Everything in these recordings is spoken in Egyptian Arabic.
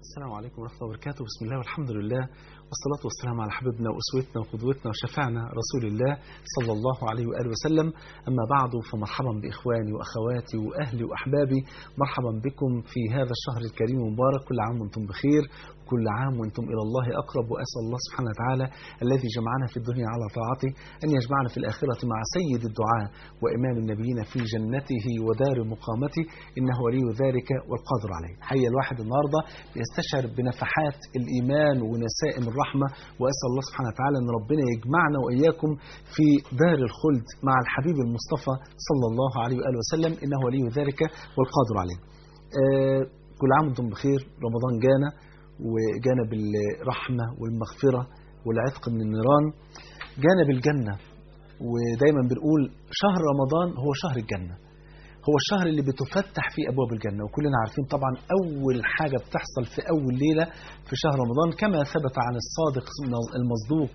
السلام عليكم ورحمة الله وبركاته بسم الله والحمد لله والصلاة والسلام على حبيبنا وأسوتنا وقدوتنا وشفعنا رسول الله صلى الله عليه وآله وسلم أما بعد فمرحبا بإخواني وأخواتي وأهلي وأحبابي مرحبا بكم في هذا الشهر الكريم المبارك كل عام وأنتم بخير كل عام وأنتم إلى الله أقرب وأسأل الله سبحانه وتعالى الذي جمعنا في الدنيا على طاعته أن يجمعنا في الآخرة مع سيد الدعاء وإمام النبيين في جنته ودار مقامته إنه ولي ذلك والقادر عليه حي الواحد النهاردة يستشعر بنفحات الإيمان ونسائم الرحمة وأسأل الله سبحانه وتعالى أن ربنا يجمعنا وإياكم في دار الخلد مع الحبيب المصطفى صلى الله عليه وآله وسلم إنه ولي ذلك والقادر عليه آه كل عام وانتم بخير رمضان جانا وجانا بالرحمة والمغفرة والعتق من النيران جانا بالجنة ودايما بنقول شهر رمضان هو شهر الجنة هو الشهر اللي بتفتح فيه أبواب الجنة وكلنا عارفين طبعا أول حاجة بتحصل في أول ليلة في شهر رمضان كما ثبت عن الصادق المصدوق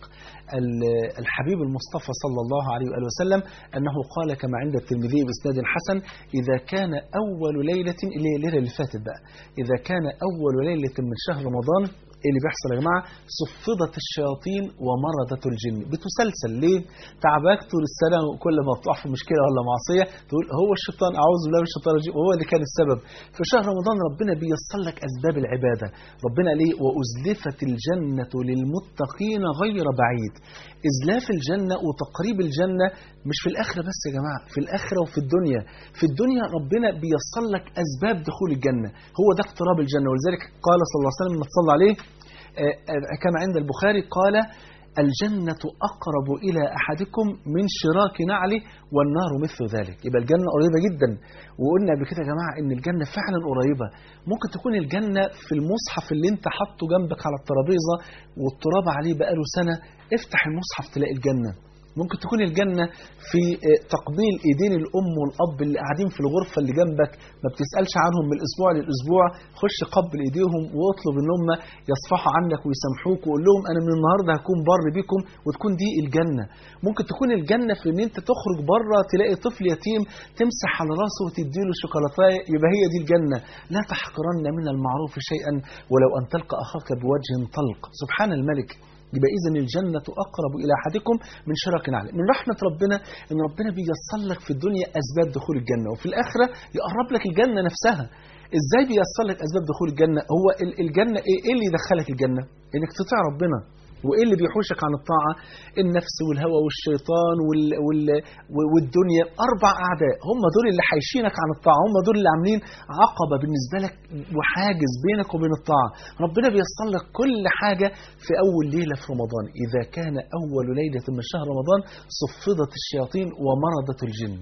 الحبيب المصطفى صلى الله عليه وآله وسلم أنه قال كما عند الترمذي بإسناد حسن إذا كان أول ليلة اللي هي الليلة اللي فاتت بقى إذا كان أول ليلة من شهر رمضان ايه اللي بيحصل يا جماعه صفدت الشياطين ومرضت الجن بتسلسل ليه تعباك طول السنه وكل ما تقع في مشكله ولا معصيه تقول هو الشيطان اعوذ بالله من الشيطان الرجيم وهو اللي كان السبب في شهر رمضان ربنا بيسر لك اسباب العباده ربنا ليه وازلفت الجنه للمتقين غير بعيد ازلاف الجنه وتقريب الجنه مش في الاخره بس يا جماعه في الاخره وفي الدنيا في الدنيا ربنا بيسر لك اسباب دخول الجنه هو ده اقتراب الجنه ولذلك قال صلى الله عليه وسلم ما تصلى عليه كما عند البخاري قال الجنة أقرب إلى أحدكم من شراك نعله والنار مثل ذلك يبقى الجنة قريبة جدا وقلنا قبل كده يا جماعة إن الجنة فعلا قريبة ممكن تكون الجنة في المصحف اللي أنت حاطه جنبك على الترابيزة والتراب عليه بقاله سنة افتح المصحف تلاقي الجنة ممكن تكون الجنة في تقبيل ايدين الام والاب اللي قاعدين في الغرفة اللي جنبك ما بتسألش عنهم من الاسبوع للاسبوع خش قبل ايديهم واطلب ان هم يصفحوا عنك ويسامحوك وقول لهم انا من النهاردة هكون بر بكم وتكون دي الجنة ممكن تكون الجنة في ان انت تخرج بره تلاقي طفل يتيم تمسح على راسه وتديله شوكولاتايه يبقى هي دي الجنة لا تحقرن من المعروف شيئا ولو ان تلقى اخاك بوجه طلق سبحان الملك يبقى إذا الجنة أقرب إلى أحدكم من شراك نعله من رحمة ربنا إن ربنا بييسر لك في الدنيا أسباب دخول الجنة وفي الآخرة يقرب لك الجنة نفسها إزاي بييسر لك أسباب دخول الجنة هو الجنة إيه اللي يدخلك الجنة إنك تطيع ربنا وايه اللي بيحوشك عن الطاعه النفس والهوى والشيطان وال... وال... والدنيا اربع اعداء هم دول اللي حايشينك عن الطاعه هم دول اللي عاملين عقبه بالنسبه لك وحاجز بينك وبين الطاعه ربنا بيصل لك كل حاجه في اول ليله في رمضان اذا كان اول ليله من شهر رمضان صفدت الشياطين ومرضت الجن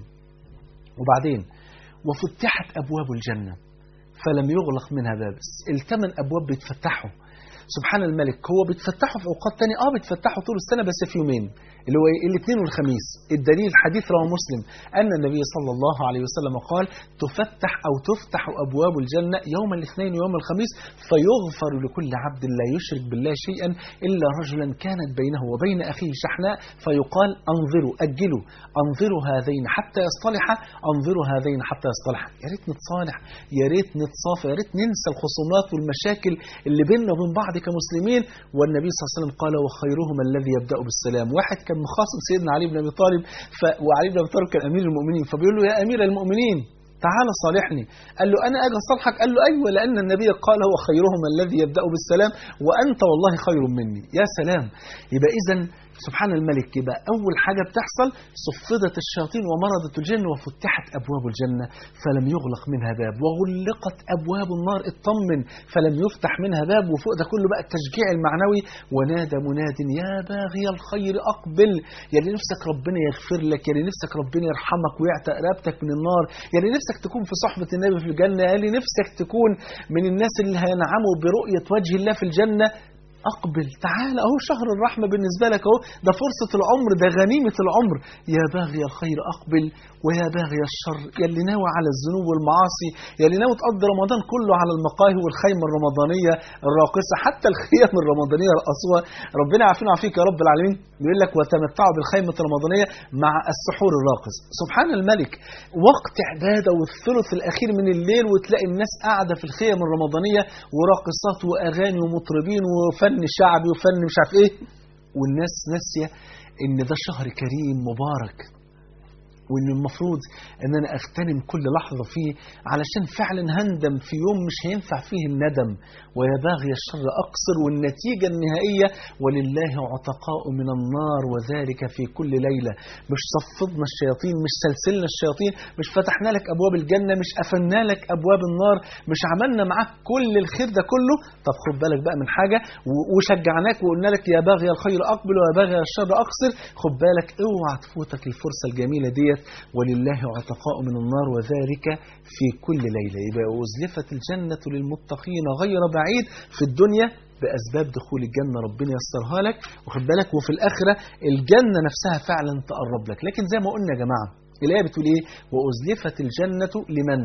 وبعدين وفتحت ابواب الجنه فلم يغلق منها باب الثمان ابواب بيتفتحوا سبحان الملك هو بيتفتحوا في اوقات تانية اه بيتفتحوا طول السنه بس في يومين اللي هو الاثنين والخميس الدليل حديث رواه مسلم ان النبي صلى الله عليه وسلم قال تفتح او تفتح ابواب الجنه يوم الاثنين ويوم الخميس فيغفر لكل عبد لا يشرك بالله شيئا الا رجلا كانت بينه وبين اخيه شحناء فيقال انظروا اجلوا انظروا هذين حتى يصطلحا انظروا هذين حتى يصطلحا يا ريت نتصالح يا ريت نتصافى يا ريت ننسى الخصومات والمشاكل اللي بيننا وبين بعض كمسلمين والنبي صلى الله عليه وسلم قال وخيرهم الذي يبدا بالسلام واحد كان مخاصم سيدنا علي بن ابي طالب ف... وعلي بن ابي طالب كان امير المؤمنين فبيقول له يا امير المؤمنين تعال صالحني قال له انا اجي اصالحك قال له ايوه لان النبي قال هو خيرهم الذي يبدا بالسلام وانت والله خير مني يا سلام يبقى اذا سبحان الملك يبقى أول حاجة بتحصل صفدت الشياطين ومرضت الجن وفتحت أبواب الجنة فلم يغلق منها باب وغلقت أبواب النار اطمن فلم يفتح منها باب وفوق ده كله بقى التشجيع المعنوي ونادى مناد يا باغي الخير أقبل يا يعني نفسك ربنا يغفر لك يا يعني نفسك ربنا يرحمك ويعتق رقبتك من النار يا يعني نفسك تكون في صحبة النبي في الجنة يا نفسك تكون من الناس اللي هينعموا برؤية وجه الله في الجنة أقبل تعال أهو شهر الرحمة بالنسبة لك أهو ده فرصة العمر ده غنيمة العمر يا باغي الخير أقبل ويا باغي الشر يا اللي ناوي على الذنوب والمعاصي يا اللي ناوي تقضي رمضان كله على المقاهي والخيمة الرمضانية الراقصة حتى الخيم الرمضانية رقصوها ربنا يعافينا ويعافيك يا رب العالمين بيقول لك وتمتعوا بالخيمة الرمضانية مع السحور الراقص سبحان الملك وقت عبادة والثلث الأخير من الليل وتلاقي الناس قاعدة في الخيم الرمضانية وراقصات وأغاني ومطربين وفن شعبي وفن مش عارف إيه والناس ناسية إن ده شهر كريم مبارك وان المفروض ان انا اغتنم كل لحظه فيه علشان فعلا هندم في يوم مش هينفع فيه الندم ويا باغي الشر اقصر والنتيجه النهائيه ولله عتقاء من النار وذلك في كل ليله مش صفدنا الشياطين مش سلسلنا الشياطين مش فتحنا لك ابواب الجنه مش قفلنا لك ابواب النار مش عملنا معاك كل الخير ده كله طب خد بالك بقى من حاجه وشجعناك وقلنا لك يا باغي الخير اقبل ويا باغي الشر اقصر خد بالك اوعى تفوتك الفرصه الجميله ديت ولله عتقاء من النار وذلك في كل ليلة يبقى أزلفت الجنة للمتقين غير بعيد في الدنيا بأسباب دخول الجنة ربنا يسرها لك وخد بالك وفي الآخرة الجنة نفسها فعلا تقرب لك لكن زي ما قلنا يا جماعة الآية بتقول إيه وأزلفت الجنة لمن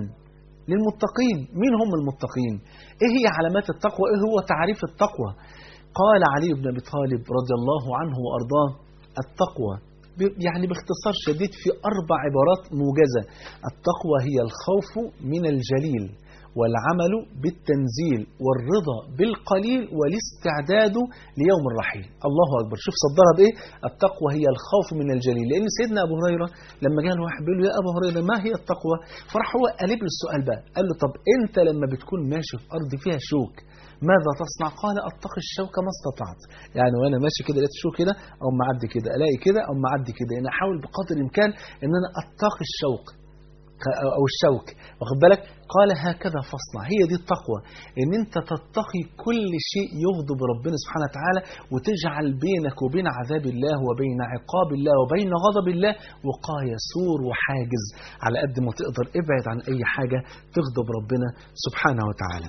للمتقين مين هم المتقين إيه هي علامات التقوى إيه هو تعريف التقوى قال علي بن أبي طالب رضي الله عنه وأرضاه التقوى يعني باختصار شديد في أربع عبارات موجزة التقوى هي الخوف من الجليل والعمل بالتنزيل والرضا بالقليل والاستعداد ليوم الرحيل الله أكبر شوف صدرها بإيه التقوى هي الخوف من الجليل لأن سيدنا أبو هريرة لما جاء واحد بيقول له يا أبو هريرة ما هي التقوى فراح هو قلب له السؤال بقى قال له طب أنت لما بتكون ماشي في أرض فيها شوك ماذا تصنع قال اتقي الشوك ما استطعت يعني وانا ماشي كده لقيت شوك كده او معدي كده الاقي كده او معدي كده انا احاول بقدر الامكان ان انا اتقي الشوك او الشوك واخد بالك قال هكذا فاصنع هي دي التقوى ان انت تتقي كل شيء يغضب ربنا سبحانه وتعالى وتجعل بينك وبين عذاب الله وبين عقاب الله وبين غضب الله وقاية سور وحاجز على قد ما تقدر ابعد عن اي حاجة تغضب ربنا سبحانه وتعالى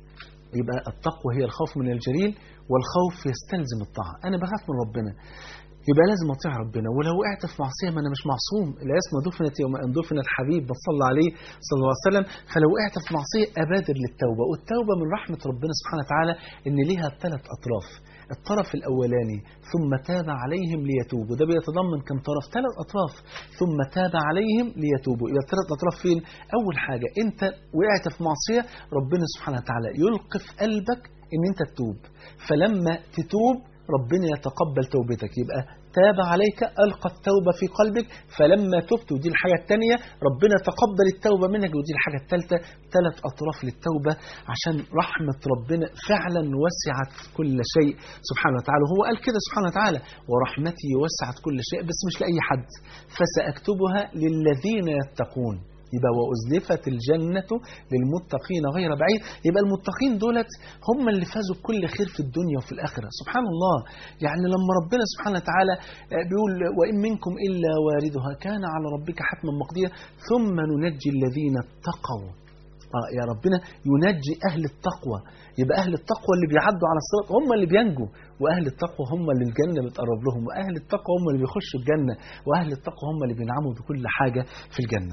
يبقى التقوى هي الخوف من الجليل والخوف يستلزم الطاعة أنا بخاف من ربنا يبقى لازم أطيع ربنا ولو وقعت في معصية ما أنا مش معصوم العصمة دفنت يوم أن دفن الحبيب صلى عليه صلى الله عليه وسلم فلو وقعت في معصية أبادر للتوبة والتوبة من رحمة ربنا سبحانه وتعالى إن ليها ثلاث أطراف الطرف الأولاني ثم تاب عليهم ليتوبوا ده بيتضمن كم طرف ثلاث أطراف ثم تاب عليهم ليتوبوا يبقى الثلاث أطراف فين أول حاجة أنت وقعت في معصية ربنا سبحانه وتعالى يلقي في قلبك أن أنت تتوب فلما تتوب ربنا يتقبل توبتك يبقى تاب عليك ألقى التوبة في قلبك فلما تبت ودي الحاجة الثانية ربنا تقبل التوبة منك ودي الحاجة الثالثة ثلاث أطراف للتوبة عشان رحمة ربنا فعلا وسعت كل شيء سبحانه وتعالى وهو قال كده سبحانه وتعالى ورحمتي وسعت كل شيء بس مش لأي حد فسأكتبها للذين يتقون يبقى وأزلفت الجنة للمتقين غير بعيد يبقى المتقين دولت هم اللي فازوا بكل خير في الدنيا وفي الآخرة سبحان الله يعني لما ربنا سبحانه وتعالى بيقول وإن منكم إلا واردها كان على ربك حتما مقضيا ثم ننجي الذين اتقوا آه يا ربنا ينجي أهل التقوى يبقى أهل التقوى اللي بيعدوا على الصراط هم اللي بينجوا وأهل التقوى هم اللي الجنة بتقرب لهم وأهل التقوى هم اللي بيخشوا الجنة وأهل التقوى هم اللي بينعموا بكل حاجة في الجنة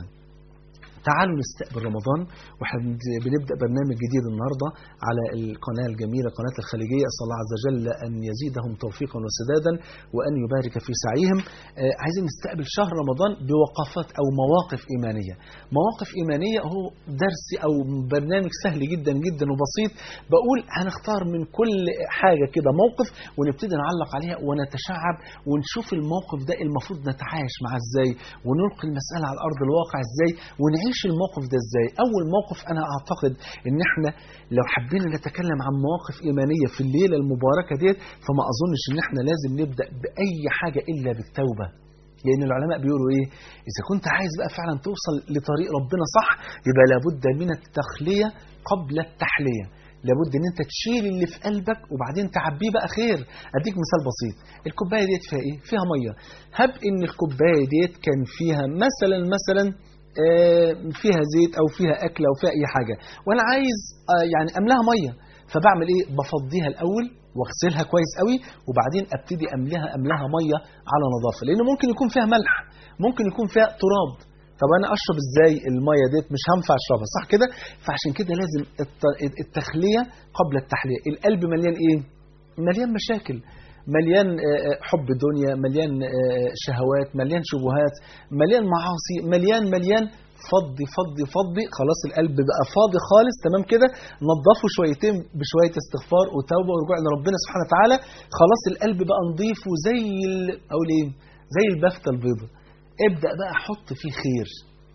تعالوا نستقبل رمضان واحنا بنبدا برنامج جديد النهارده على القناه الجميله قناه الخليجيه اسال الله عز وجل ان يزيدهم توفيقا وسدادا وان يبارك في سعيهم آه عايزين نستقبل شهر رمضان بوقفات او مواقف ايمانيه مواقف ايمانيه هو درس او برنامج سهل جدا جدا وبسيط بقول هنختار من كل حاجه كده موقف ونبتدي نعلق عليها ونتشعب ونشوف الموقف ده المفروض نتعايش معاه ازاي ونلقي المساله على ارض الواقع ازاي ونعيش نعيش الموقف ده ازاي اول موقف انا اعتقد ان احنا لو حبينا نتكلم عن مواقف ايمانيه في الليله المباركه ديت فما اظنش ان احنا لازم نبدا باي حاجه الا بالتوبه لان العلماء بيقولوا ايه اذا كنت عايز بقى فعلا توصل لطريق ربنا صح يبقى لابد من التخليه قبل التحليه لابد ان انت تشيل اللي في قلبك وبعدين تعبيه بقى خير اديك مثال بسيط الكوبايه ديت فيها ايه فيها ميه هب ان الكوبايه ديت كان فيها مثلا مثلا فيها زيت او فيها اكل او فيها اي حاجه وانا عايز يعني املاها ميه فبعمل ايه بفضيها الاول واغسلها كويس قوي وبعدين ابتدي املاها املاها ميه على نظافه لان ممكن يكون فيها ملح ممكن يكون فيها تراب طب انا اشرب ازاي الميه ديت مش هنفع اشربها صح كده فعشان كده لازم الت- التخليه قبل التحليه القلب مليان ايه مليان مشاكل مليان آه، آه، حب دنيا مليان آه، شهوات مليان شبهات مليان معاصي مليان مليان فضي فضي فضي خلاص القلب بقى فاضي خالص تمام كده نظفه شويتين بشويه استغفار وتوبه ورجوع لربنا سبحانه وتعالى خلاص القلب بقى نظيف وزي ال- اقول ايه زي البفته البيضاء ابدا بقى حط فيه خير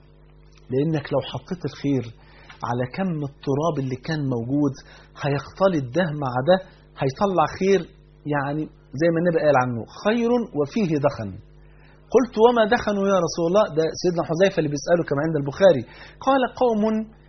لانك لو حطيت الخير على كم التراب اللي كان موجود هيختلط ده مع ده هيطلع خير يعني زي ما النبي قال عنه خير وفيه دخن قلت وما دخنوا يا رسول الله ده سيدنا حذيفه اللي بيساله كما عند البخاري قال قوم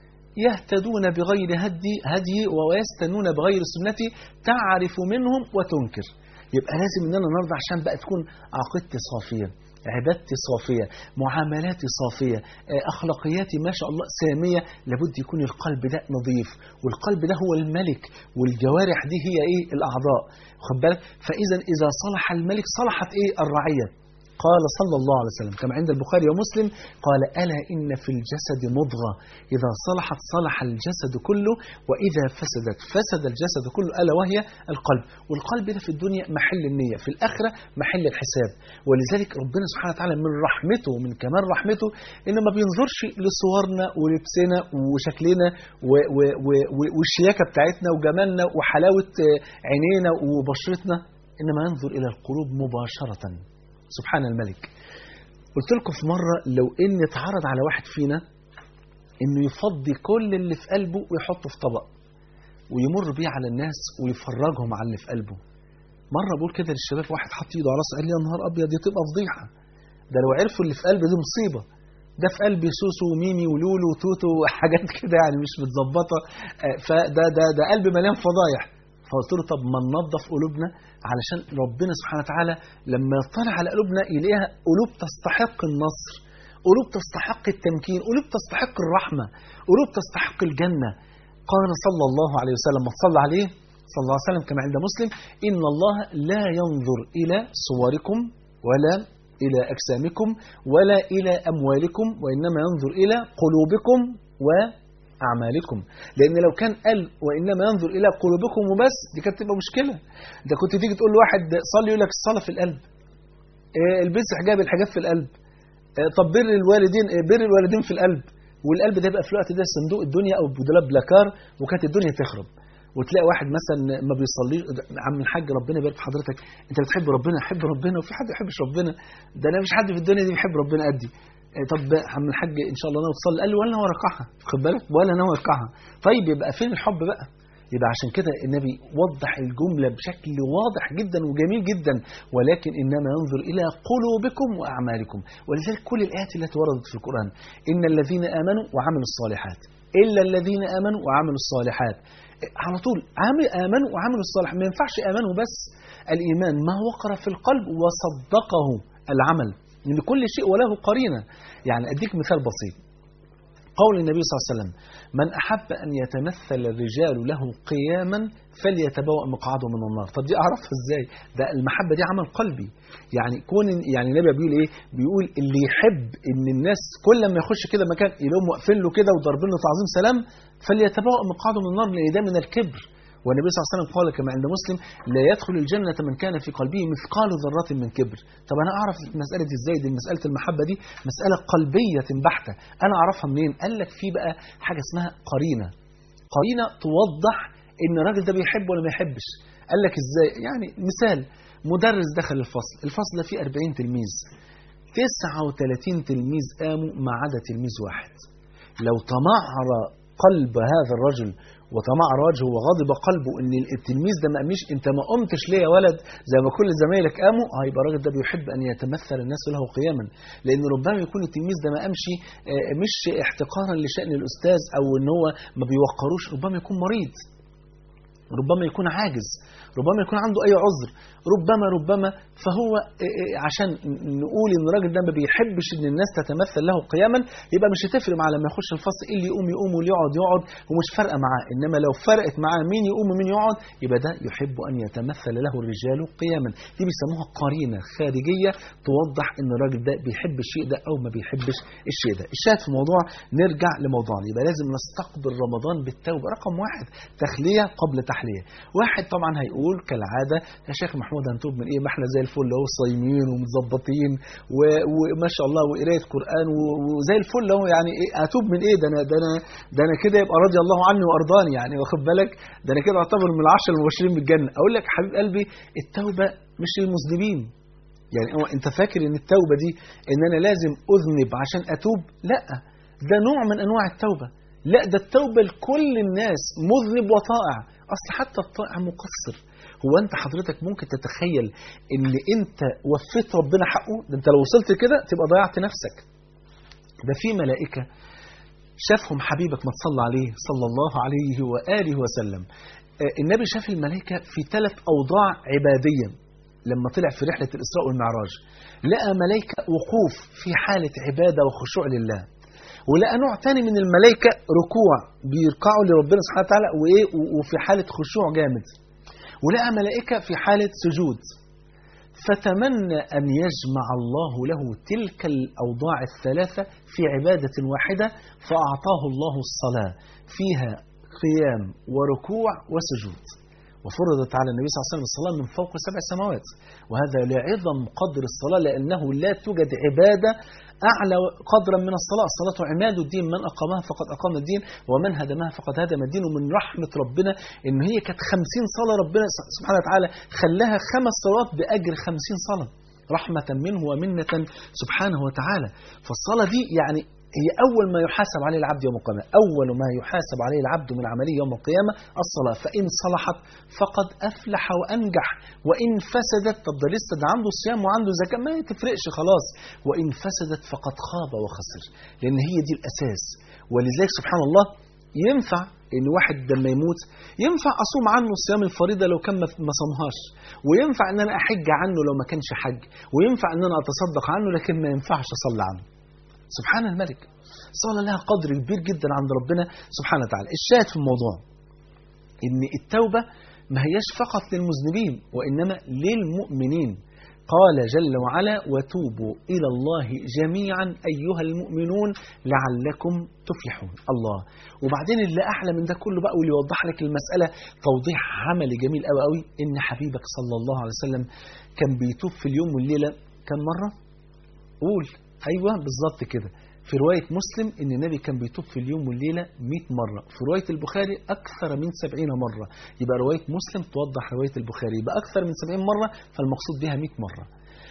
يهتدون بغير هدي هدي ويستنون بغير سنتي تعرف منهم وتنكر يبقى لازم ان انا النهارده عشان بقى تكون عقيدتي صافيه عبادتي صافية معاملاتي صافية آه، أخلاقياتي ما شاء الله سامية لابد يكون القلب ده نظيف والقلب ده هو الملك والجوارح دي هي إيه الأعضاء خد بالك فإذا إذا صلح الملك صلحت إيه الرعية قال صلى الله عليه وسلم كما عند البخاري ومسلم قال ألا إن في الجسد مضغة إذا صلحت صلح الجسد كله وإذا فسدت فسد الجسد كله ألا وهي القلب والقلب ده في الدنيا محل النية في الآخرة محل الحساب ولذلك ربنا سبحانه وتعالى من رحمته ومن كمال رحمته إنه ما بينظرش لصورنا ولبسنا وشكلنا و- و- و- و- والشياكة بتاعتنا وجمالنا وحلاوة آه، عينينا وبشرتنا إنما ينظر إلى القلوب مباشرة سبحان الملك قلت لكم في مرة لو إن اتعرض على واحد فينا إنه يفضي كل اللي في قلبه ويحطه في طبق ويمر بيه على الناس ويفرجهم على اللي في قلبه مرة بقول كده للشباب واحد حط ايده على راسه قال لي يا نهار أبيض دي تبقى فضيحة ده لو عرفوا اللي في قلبي دي مصيبة ده في قلبي سوسو وميمي ولولو وتوتو وحاجات كده يعني مش متظبطة آه، فده ده ده قلب مليان فضايح فقلت له طب ما ننظف قلوبنا علشان ربنا سبحانه وتعالى لما يطلع على قلوبنا يلاقيها قلوب تستحق النصر قلوب تستحق التمكين قلوب تستحق الرحمة قلوب تستحق الجنة قال صلى الله عليه وسلم ما تصلى عليه صلى الله عليه وسلم كما عند مسلم إن الله لا ينظر إلى صوركم ولا إلى أجسامكم ولا إلى أموالكم وإنما ينظر إلى قلوبكم وأعمالكم لأن لو كان قال وإنما ينظر إلى قلوبكم وبس دي كانت تبقى مشكلة ده كنت تيجي تقول لواحد صلي يقول لك الصلاة في القلب إيه، البس حجاب الحجاب في القلب آه، طب بر الوالدين آه، بر الوالدين في القلب والقلب ده يبقى في الوقت ده صندوق الدنيا او دولاب بلاكار وكانت الدنيا تخرب وتلاقي واحد مثلا ما بيصليش عم الحاج ربنا يبارك في حضرتك انت بتحب ربنا حب ربنا وفي حد ما يحبش ربنا ده انا مش حد في الدنيا دي بيحب ربنا قدي آه، طب عم الحاج ان شاء الله ناوي تصلي قال لي ولا ناوي اركعها خد بالك ولا ناوي اركعها طيب يبقى فين الحب بقى يبقى عشان كده النبي وضح الجملة بشكل واضح جدا وجميل جدا ولكن إنما ينظر إلى قلوبكم وأعمالكم ولذلك كل الآيات التي وردت في القرآن إن الذين آمنوا وعملوا الصالحات إلا الذين آمنوا وعملوا الصالحات على طول عامل آمنوا وعملوا الصالحات ما ينفعش آمنوا بس الإيمان ما وقر في القلب وصدقه العمل لأن كل شيء وله قرينة يعني أديك مثال بسيط قول النبي صلى الله عليه وسلم من أحب أن يتمثل الرجال له قياما فليتبوأ مقعده من النار طب دي أعرفها إزاي ده المحبة دي عمل قلبي يعني كون يعني النبي بيقول إيه بيقول اللي يحب إن الناس كل ما يخش كده مكان يلاقيهم واقفين له كده وضاربين له تعظيم سلام فليتبوأ مقعده من النار لأن ده من الكبر والنبي صلى الله عليه وسلم قال كما عند مسلم لا يدخل الجنة من كان في قلبه مثقال ذرة من كبر طب أنا أعرف المسألة دي إزاي دي مسألة المحبة دي مسألة قلبية بحتة أنا أعرفها منين قال لك في بقى حاجة اسمها قرينة قرينة توضح إن الراجل ده بيحب ولا ما يحبش قال لك إزاي يعني مثال مدرس دخل الفصل الفصل ده فيه 40 تلميذ 39 تلميذ قاموا ما عدا تلميذ واحد لو تمعر قلب هذا الرجل وتمعر وجهه وغضب قلبه ان التلميذ ده ما قامش انت ما قمتش ليه يا ولد زي ما كل زمايلك قاموا هيبقى الراجل ده بيحب ان يتمثل الناس له قياما لان ربما يكون التلميذ ده ما قامش آه، مش احتقارا لشان الاستاذ او ان هو ما بيوقروش ربما يكون مريض ربما يكون عاجز ربما يكون عنده أي عذر ربما ربما فهو عشان نقول ان الراجل ده ما بيحبش ان الناس تتمثل له قياما يبقى مش هتفرق معاه لما يخش الفصل ايه اللي يقوم يقوم واللي يقعد يقعد ومش فارقه معاه انما لو فرقت معاه مين يقوم ومين يقعد يبقى ده يحب ان يتمثل له الرجال قياما دي بيسموها قرينه خارجيه توضح ان الراجل ده بيحب الشيء ده او ما بيحبش الشيء ده الشاهد في الموضوع نرجع لموضوعنا يبقى لازم نستقبل رمضان بالتوبه رقم واحد تخليه قبل تحليه واحد طبعا هيقول كالعاده يا شيخ محمود هنتوب من ايه ما احنا زي الفل اهو صايمين ومتظبطين وما شاء الله وقرايه قران وزي الفل اهو يعني ايه اتوب من ايه ده انا ده انا ده انا كده يبقى رضي الله عني وارضاني يعني واخد بالك ده انا كده اعتبر من العشر المبشرين بالجنه اقول لك حبيب قلبي التوبه مش للمذنبين يعني هو انت فاكر ان التوبه دي ان انا لازم اذنب عشان اتوب لا ده نوع من انواع التوبه لا ده التوبه لكل الناس مذنب وطائع اصل حتى الطائع مقصر هو انت حضرتك ممكن تتخيل ان انت وفيت ربنا حقه ده انت لو وصلت كده تبقى ضيعت نفسك ده في ملائكه شافهم حبيبك ما تصلى عليه صلى الله عليه واله وسلم النبي شاف الملائكه في ثلاث اوضاع عباديه لما طلع في رحله الاسراء والمعراج لقى ملائكه وقوف في حاله عباده وخشوع لله ولقى نوع تاني من الملائكه ركوع بيركعوا لربنا سبحانه وتعالى وايه وفي حاله خشوع جامد ولقى ملائكة في حالة سجود فتمنى أن يجمع الله له تلك الأوضاع الثلاثة في عبادة واحدة فأعطاه الله الصلاة فيها قيام وركوع وسجود وفرضت على النبي صلى الله عليه وسلم الصلاة من فوق سبع سماوات وهذا لعظم قدر الصلاة لأنه لا توجد عبادة أعلى قدرا من الصلاة الصلاة عماد الدين من أقامها فقد أقام الدين ومن هدمها فقد هدم الدين ومن رحمة ربنا إن هي كانت خمسين صلاة ربنا سبحانه وتعالى خلاها خمس صلوات بأجر خمسين صلاة رحمة منه ومنة سبحانه وتعالى فالصلاة دي يعني هي أول ما يحاسب عليه العبد يوم القيامة أول ما يحاسب عليه العبد من عملية يوم القيامة الصلاة فإن صلحت فقد أفلح وأنجح وإن فسدت طب ده لسه ده عنده صيام وعنده زكاة ما تفرقش خلاص وإن فسدت فقد خاب وخسر لأن هي دي الأساس ولذلك سبحان الله ينفع ان واحد لما يموت ينفع اصوم عنه الصيام الفريضه لو كان ما صامهاش وينفع ان انا احج عنه لو ما كانش حج وينفع ان انا اتصدق عنه لكن ما ينفعش اصلي عنه سبحان الملك الصلاة لها قدر كبير جدا عند ربنا سبحانه وتعالى الشاهد في الموضوع ان التوبة ما هياش فقط للمذنبين وإنما للمؤمنين قال جل وعلا وتوبوا إلى الله جميعا أيها المؤمنون لعلكم تفلحون الله وبعدين اللي أحلى من ده كله بقى واللي يوضح لك المسألة توضيح عملي جميل قوي قوي إن حبيبك صلى الله عليه وسلم كان بيتوب في اليوم والليلة كم مرة؟ قول أيوة بالظبط كده في رواية مسلم إن النبي كان بيتوب في اليوم والليلة 100 مرة في رواية البخاري أكثر من 70 مرة يبقى رواية مسلم توضح رواية البخاري يبقى أكثر من 70 مرة فالمقصود بها 100 مرة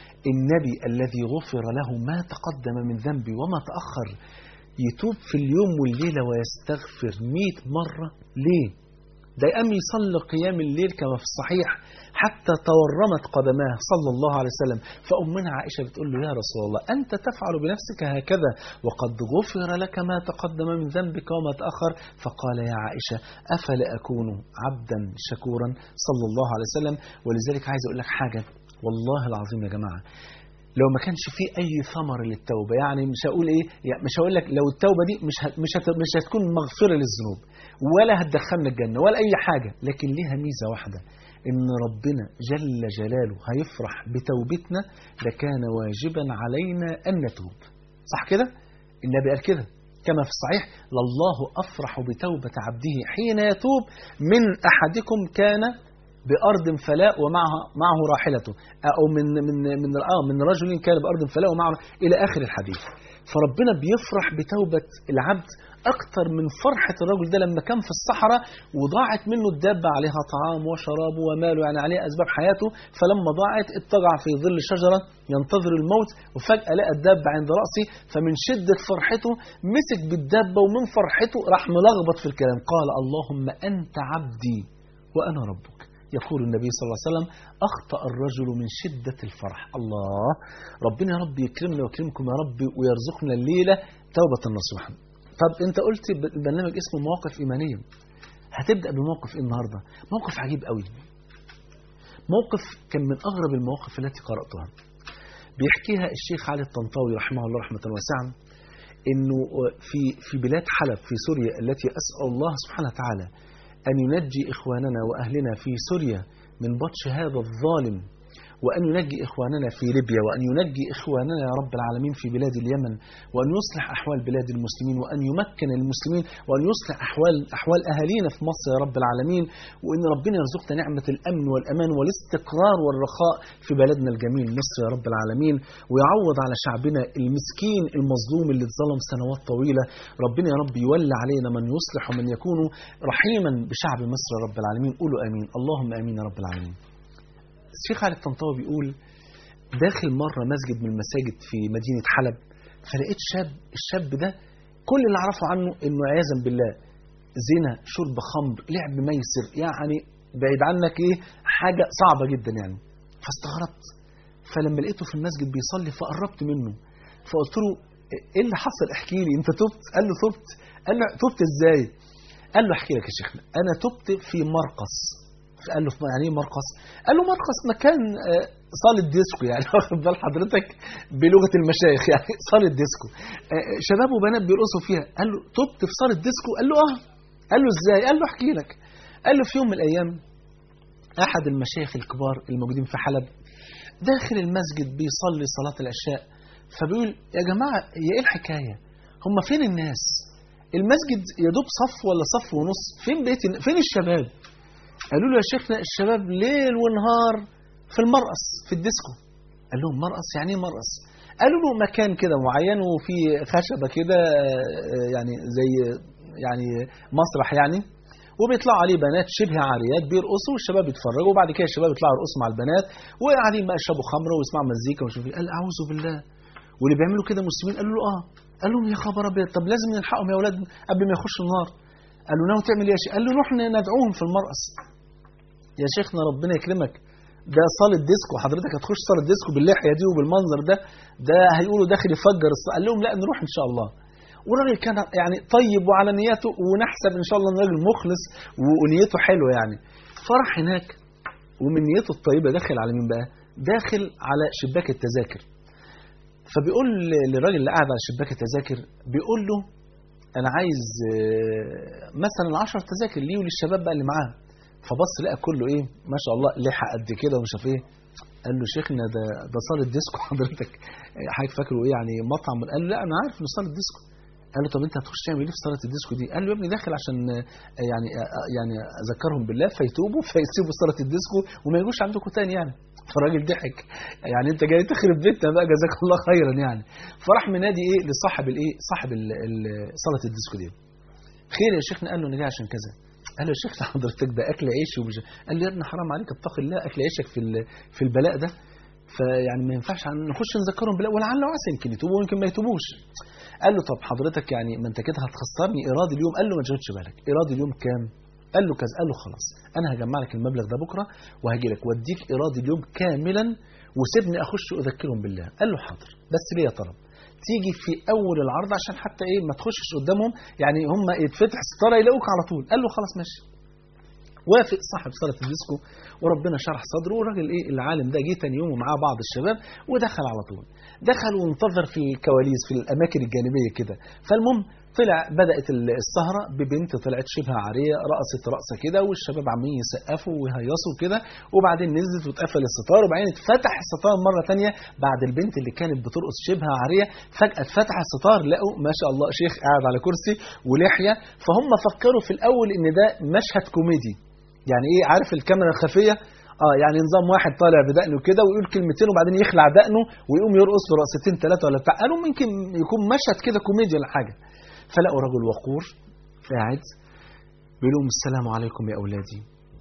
النبي الذي غفر له ما تقدم من ذنبه وما تأخر يتوب في اليوم والليلة ويستغفر 100 مرة ليه؟ ده قام يصلي قيام الليل كما في الصحيح حتى تورمت قدماه صلى الله عليه وسلم فأمنا عائشة بتقول له يا رسول الله أنت تفعل بنفسك هكذا وقد غفر لك ما تقدم من ذنبك وما تأخر فقال يا عائشة أفلا أكون عبدا شكورا صلى الله عليه وسلم ولذلك عايز أقول لك حاجة والله العظيم يا جماعة لو ما كانش فيه أي ثمر للتوبة يعني مش هقول إيه يعني مش هقول لك لو التوبة دي مش هت مش هت مش هتكون مغفرة للذنوب ولا هتدخلنا الجنة ولا أي حاجة لكن ليها ميزة واحدة إن ربنا جل جلاله هيفرح بتوبتنا لكان واجبا علينا أن نتوب صح كده؟ النبي قال كده كما في الصحيح لله أفرح بتوبة عبده حين يتوب من أحدكم كان بأرض فلاء ومعها معه راحلته أو من من من آه من رجل كان بأرض فلاء ومعه إلى آخر الحديث فربنا بيفرح بتوبة العبد أكثر من فرحة الرجل ده لما كان في الصحراء وضاعت منه الدابة عليها طعام وشراب ومال يعني عليها أسباب حياته فلما ضاعت اتجع في ظل شجرة ينتظر الموت وفجأة لقى الدابة عند رأسه فمن شدة فرحته مسك بالدابة ومن فرحته راح ملخبط في الكلام قال اللهم أنت عبدي وأنا ربك يقول النبي صلى الله عليه وسلم أخطأ الرجل من شدة الفرح الله ربنا يا رب يكرمنا ويكرمكم يا رب ويرزقنا الليلة توبة نصوحا طب انت قلت البرنامج اسمه مواقف إيمانية هتبدأ بموقف إيه النهاردة موقف عجيب قوي موقف كان من أغرب المواقف التي قرأتها بيحكيها الشيخ علي الطنطاوي رحمه الله رحمة واسعة انه في في بلاد حلب في سوريا التي اسال الله سبحانه وتعالى ان ينجي اخواننا واهلنا في سوريا من بطش هذا الظالم وأن ينجي إخواننا في ليبيا وأن ينجي إخواننا يا رب العالمين في بلاد اليمن وأن يصلح أحوال بلاد المسلمين وأن يمكن المسلمين وأن يصلح أحوال أحوال أهالينا في مصر يا رب العالمين وأن ربنا يرزقنا نعمة الأمن والأمان والاستقرار والرخاء في بلدنا الجميل مصر يا رب العالمين ويعوض على شعبنا المسكين المظلوم اللي اتظلم سنوات طويلة ربنا يا رب يولى علينا من يصلح ومن يكون رحيما بشعب مصر يا رب العالمين قولوا آمين اللهم آمين يا رب العالمين الشيخ علي الطنطاوي بيقول داخل مرة مسجد من المساجد في مدينة حلب فلقيت شاب الشاب ده كل اللي أعرفه عنه إنه عياذا بالله زنا شرب خمر لعب ميسر يعني بعيد عنك إيه حاجة صعبة جدا يعني فاستغربت فلما لقيته في المسجد بيصلي فقربت منه فقلت له ايه اللي حصل احكي لي انت تبت قال له تبت قال له تبت ازاي قال له احكي لك يا شيخنا انا تبت في مرقص قال له يعني ايه مرقص قال له مرقص مكان صالة ديسكو يعني واخد بال حضرتك بلغة المشايخ يعني صالة ديسكو شباب وبنات بيرقصوا فيها قال له تبت في صالة ديسكو قال له اه قال له ازاي قال له احكي لك قال له في يوم من الايام احد المشايخ الكبار الموجودين في حلب داخل المسجد بيصلي صلاة العشاء فبيقول يا جماعة هي ايه الحكاية هم فين الناس المسجد يا دوب صف ولا صف ونص فين بيت فين الشباب قالوا له يا شيخنا الشباب ليل ونهار في المرقص في الديسكو قال لهم مرقص يعني ايه مرقص قالوا له مكان كده معين وفي خشبة كده يعني زي يعني مسرح يعني وبيطلعوا عليه بنات شبه عاريات بيرقصوا والشباب يتفرجوا وبعد كده الشباب يطلعوا يرقصوا مع البنات وقاعدين بقى يشربوا خمره ويسمعوا مزيكا ومش قال اعوذ بالله واللي بيعملوا كده مسلمين قالوا له اه قال لهم يا خبر ابيض طب لازم نلحقهم يا اولاد قبل ما يخشوا النار قال له ناوي تعمل ايه يا شيخ قال له نروح ندعوهم في المرقص يا شيخنا ربنا يكرمك ده صالة ديسكو حضرتك هتخش صالة ديسكو باللحية دي وبالمنظر ده ده هيقولوا داخل يفجر قال لهم لا نروح ان شاء الله والراجل كان يعني طيب وعلى نيته ونحسب ان شاء الله ان راجل مخلص ونيته حلوه يعني فرح هناك ومن نيته الطيبه داخل على مين بقى؟ داخل على شباك التذاكر فبيقول للراجل اللي قاعد على شباك التذاكر بيقول له انا عايز مثلا 10 تذاكر ليه وللشباب بقى اللي معاه فبص لقى كله ايه ما شاء الله لحق قد كده ومش عارف ايه قال له شيخنا ده ده صاله ديسكو حضرتك حضرتك فاكره ايه يعني مطعم قال له لا انا عارف انه صاله ديسكو قال له طب انت هتخش تعمل ايه في صاله الديسكو دي؟ قال له يا ابني داخل عشان يعني يعني اذكرهم بالله فيتوبوا فيسيبوا صاله الديسكو وما يجوش عندكم تاني يعني فالراجل ضحك يعني انت جاي تخرب بيتنا بقى جزاك الله خيرا يعني فراح منادي ايه لصاحب الايه صاحب صاله الديسكو دي خير يا شيخنا قال له انا جاي عشان كذا قال له يا شيخ حضرتك ده اكل عيش ومش قال له يا ابني حرام عليك اتق الله اكل عيشك في في البلاء ده فيعني ما ينفعش نخش نذكرهم بالله ولعل وعسى يمكن يتوبوا ويمكن ما يتوبوش قال له طب حضرتك يعني ما انت كده هتخسرني ايراد اليوم قال له ما تشغلش بالك ايراد اليوم كام قال له كذا قال له خلاص انا هجمع لك المبلغ ده بكره وهجي لك واديك ايراد اليوم كاملا وسيبني اخش اذكرهم بالله قال له حاضر بس ليه طلب تيجي في اول العرض عشان حتى ايه ما تخشش قدامهم يعني هم يتفتح ستاره يلاقوك على طول قال له خلاص ماشي وافق صاحب صاله الديسكو وربنا شرح صدره والراجل ايه العالم ده جه تاني يوم ومعاه بعض الشباب ودخل على طول دخل وانتظر في الكواليس في الاماكن الجانبيه كده فالمهم طلع بدات السهره ببنت طلعت شبه عاريه رقصت رقصه كده والشباب عمالين يسقفوا ويهيصوا كده وبعدين نزلت واتقفل الستار وبعدين اتفتح الستار مره ثانيه بعد البنت اللي كانت بترقص شبه عاريه فجاه اتفتح الستار لقوا ما شاء الله شيخ قاعد على كرسي ولحيه فهم فكروا في الاول ان ده مشهد كوميدي يعني ايه عارف الكاميرا الخفيه اه يعني نظام واحد طالع بدقنه كده ويقول كلمتين وبعدين يخلع دقنه ويقوم يرقص له رقصتين ثلاثه ولا بتاع قالوا ممكن يكون مشهد كده كوميديا ولا حاجه فلقوا رجل وقور قاعد بيقول لهم السلام عليكم يا اولادي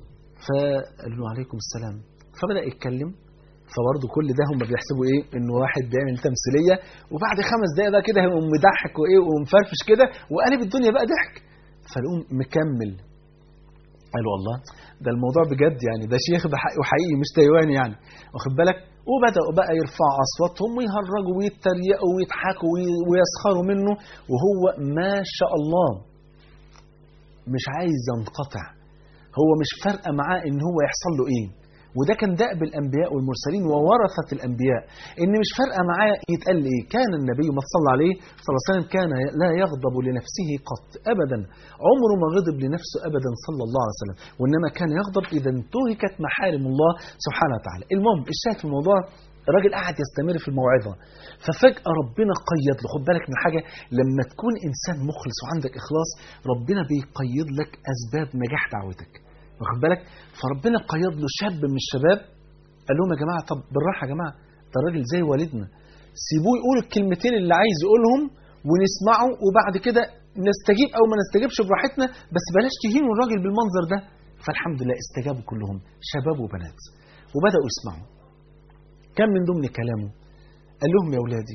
فقالوا له عليكم السلام فبدا يتكلم فبرضه كل ده هم بيحسبوا ايه انه واحد بيعمل تمثيليه وبعد خمس دقايق بقى كده هيقوم مضحك وايه ومفرفش كده وقلب الدنيا بقى ضحك فلقوم مكمل قالوا الله ده الموضوع بجد يعني ده شيخ وحقيقي مش تايواني يعني واخد بالك وبداوا بقى يرفعوا اصواتهم ويهرجوا ويتريقوا ويضحكوا ويسخروا منه وهو ما شاء الله مش عايز ينقطع هو مش فارقه معاه ان هو يحصل له ايه وده كان دأب الأنبياء والمرسلين وورثة الأنبياء إن مش فارقة معاه يتقال إيه كان النبي ما صلى عليه صلى الله عليه وسلم كان لا يغضب لنفسه قط أبدا عمره ما غضب لنفسه أبدا صلى الله عليه وسلم وإنما كان يغضب إذا انتهكت محارم الله سبحانه وتعالى المهم الشاهد في الموضوع الراجل قاعد يستمر في الموعظة ففجأة ربنا قيد له خد بالك من حاجة لما تكون إنسان مخلص وعندك إخلاص ربنا بيقيد لك أسباب نجاح دعوتك واخد بالك فربنا قيد له شاب من الشباب قال لهم يا جماعة طب بالراحة يا جماعة ده الراجل زي والدنا سيبوه يقول الكلمتين اللي عايز يقولهم ونسمعه وبعد كده نستجيب أو ما نستجيبش براحتنا بس بلاش تهينوا الراجل بالمنظر ده فالحمد لله استجابوا كلهم شباب وبنات وبدأوا يسمعوا كان من ضمن كلامه قال لهم يا أولادي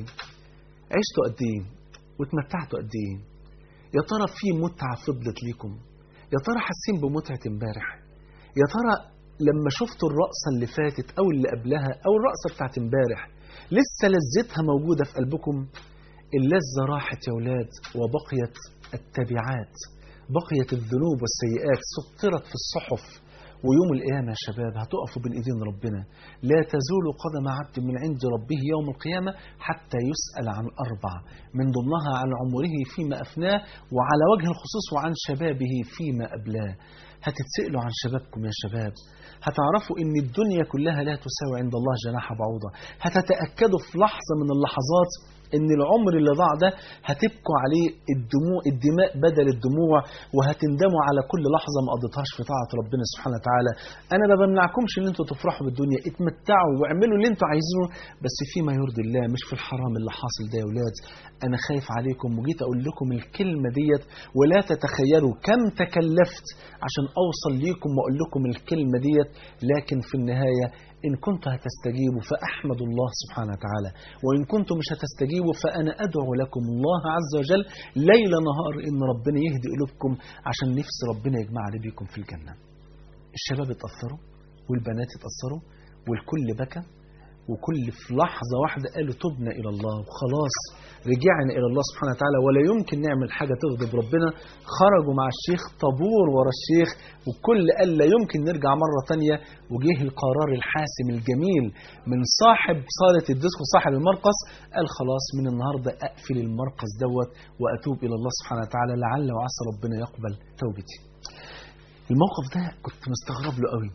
عشتوا قد إيه واتمتعتوا قد إيه يا ترى في متعة فضلت ليكم يا ترى حاسين بمتعة امبارح يا ترى لما شفتوا الرقصة اللي فاتت أو اللي قبلها أو الرقصة بتاعت امبارح لسه لذتها موجودة في قلبكم اللذة راحت يا ولاد وبقيت التبعات بقيت الذنوب والسيئات سطرت في الصحف ويوم القيامة يا شباب هتقفوا بين ايدين ربنا لا تزول قدم عبد من عند ربه يوم القيامة حتى يسأل عن أربع من ضمنها عن عمره فيما أفناه وعلى وجه الخصوص وعن شبابه فيما أبلاه هتتسألوا عن شبابكم يا شباب هتعرفوا ان الدنيا كلها لا تساوي عند الله جناح بعوضة هتتأكدوا في لحظة من اللحظات ان العمر اللي ضاع ده هتبكوا عليه الدموع الدماء بدل الدموع وهتندموا على كل لحظه ما قضيتهاش في طاعه ربنا سبحانه وتعالى انا ما بمنعكمش ان انتوا تفرحوا بالدنيا اتمتعوا واعملوا اللي انتوا عايزينه بس فيما يرضي الله مش في الحرام اللي حاصل ده يا اولاد انا خايف عليكم وجيت اقول لكم الكلمه ديت ولا تتخيلوا كم تكلفت عشان اوصل ليكم واقول لكم الكلمه ديت لكن في النهايه إن كنتم هتستجيبوا فأحمد الله سبحانه وتعالى وإن كنتم مش هتستجيبوا فأنا أدعو لكم الله عز وجل ليل نهار إن ربنا يهدي قلوبكم عشان نفس ربنا يجمع لي بيكم في الجنة الشباب اتأثروا والبنات اتأثروا والكل بكى وكل في لحظة واحدة قالوا تبنا إلى الله وخلاص رجعنا إلى الله سبحانه وتعالى ولا يمكن نعمل حاجة تغضب ربنا خرجوا مع الشيخ طابور ورا الشيخ وكل قال لا يمكن نرجع مرة تانية وجه القرار الحاسم الجميل من صاحب صالة الديسكو صاحب المرقص قال خلاص من النهاردة أقفل المرقص دوت وأتوب إلى الله سبحانه وتعالى لعل وعسى ربنا يقبل توبتي الموقف ده كنت مستغرب له قوي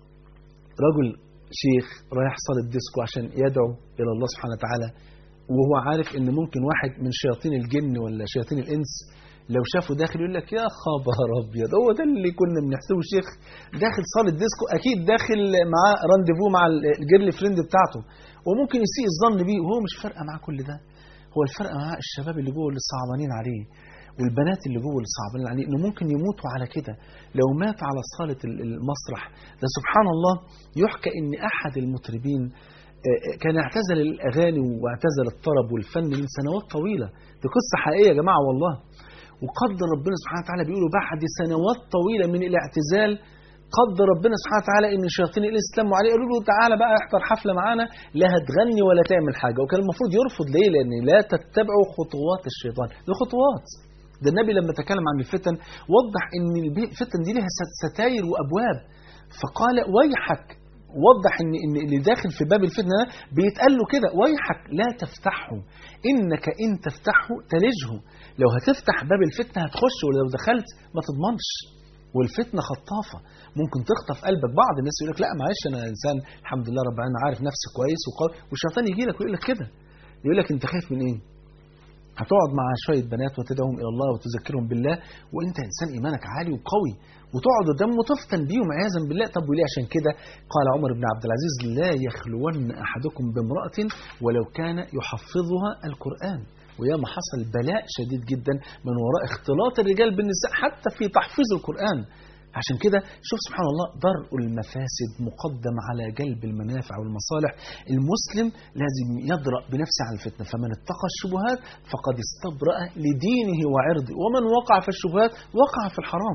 رجل شيخ رايح صالة ديسكو عشان يدعو إلى الله سبحانه وتعالى وهو عارف إن ممكن واحد من شياطين الجن ولا شياطين الإنس لو شافه داخل يقول لك يا خبر أبيض هو ده اللي كنا بنحسبه شيخ داخل صالة ديسكو أكيد داخل معاه رانديفو مع الجيرل فريند بتاعته وممكن يسيء الظن بيه وهو مش فارقة معاه كل ده هو الفرق معاه الشباب اللي جوه اللي صعبانين عليه والبنات اللي جوه اللي صعبانين عليه انه ممكن يموتوا على كده لو مات على صاله المسرح ده سبحان الله يحكى ان احد المطربين كان اعتزل الاغاني واعتزل الطرب والفن من سنوات طويله دي قصه حقيقيه يا جماعه والله وقدر ربنا سبحانه وتعالى بيقولوا بعد سنوات طويله من الاعتزال قدر ربنا سبحانه وتعالى ان شياطين الانس تلموا عليه قالوا له تعالى بقى احضر حفله معانا لا هتغني ولا تعمل حاجه وكان المفروض يرفض ليه لان لا تتبعوا خطوات الشيطان دي خطوات ده النبي لما تكلم عن الفتن وضح ان الفتن دي لها ستاير وابواب فقال ويحك وضح ان ان اللي داخل في باب الفتنه ده بيتقال له كده ويحك لا تفتحه انك ان تفتحه تلجه لو هتفتح باب الفتنه هتخش ولو دخلت ما تضمنش والفتنه خطافه ممكن تخطف قلبك بعض الناس يقول لك لا معلش انا انسان الحمد لله رب العالمين عارف نفسي كويس وقوي والشيطان يجي لك ويقول لك كده يقول لك انت خايف من ايه هتقعد مع شوية بنات وتدعوهم إلى الله وتذكرهم بالله وأنت إنسان إيمانك عالي وقوي وتقعد قدام وتفتن بيهم عياذا بالله طب وليه عشان كده قال عمر بن عبد العزيز لا يخلون أحدكم بامرأة ولو كان يحفظها القرآن وياما حصل بلاء شديد جدا من وراء اختلاط الرجال بالنساء حتى في تحفيظ القرآن عشان كده شوف سبحان الله درء المفاسد مقدم على جلب المنافع والمصالح المسلم لازم يدرأ بنفسه عن الفتنة فمن اتقى الشبهات فقد استبرأ لدينه وعرضه ومن وقع في الشبهات وقع في الحرام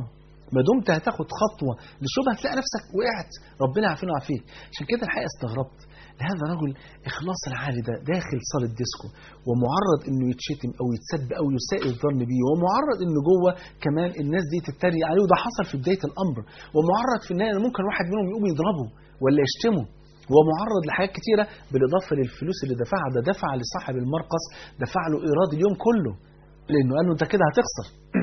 ما دمت هتاخد خطوه للشبهه هتلاقي نفسك وقعت ربنا يعافينا ويعافيك عشان كده الحقيقه استغربت هذا رجل اخلاص العالي ده داخل صاله ديسكو ومعرض انه يتشتم او يتسب او يساء الظن بيه ومعرض انه جوه كمان الناس دي تتريق عليه وده حصل في بدايه الامر ومعرض في النهايه إن ممكن واحد منهم يقوم يضربه ولا يشتمه ومعرض لحاجات كتيره بالاضافه للفلوس اللي دفعها ده دفع لصاحب المرقص دفع له ايراد اليوم كله لانه قال له انت كده هتخسر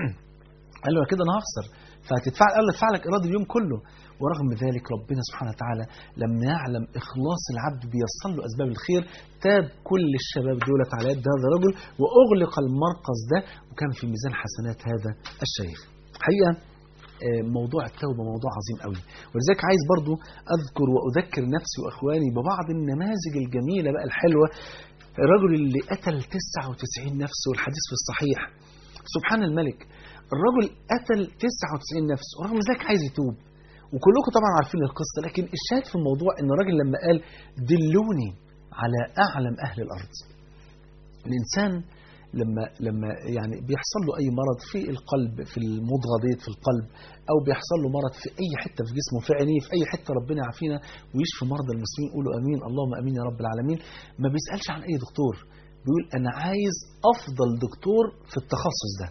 قال له كده انا هخسر فهتدفع قال له ادفع لك ايراد اليوم كله ورغم ذلك ربنا سبحانه وتعالى لما يعلم اخلاص العبد بيصل له اسباب الخير تاب كل الشباب دولت على يد هذا الرجل واغلق المرقص ده وكان في ميزان حسنات هذا الشيخ حقيقه آه، موضوع التوبة موضوع عظيم قوي ولذلك عايز برضو أذكر وأذكر نفسي وأخواني ببعض النماذج الجميلة بقى الحلوة الرجل اللي قتل 99 نفس والحديث في الصحيح سبحان الملك الرجل قتل 99 نفس ورغم ذلك عايز يتوب وكلكم طبعا عارفين القصة لكن الشاهد في الموضوع ان الراجل لما قال دلوني على أعلم أهل الأرض الإنسان لما لما يعني بيحصل له اي مرض في القلب في المضغضيت في القلب او بيحصل له مرض في اي حته في جسمه في عينيه في اي حته ربنا يعافينا ويشفي مرضى المسلمين يقولوا امين اللهم امين يا رب العالمين ما بيسالش عن اي دكتور بيقول انا عايز افضل دكتور في التخصص ده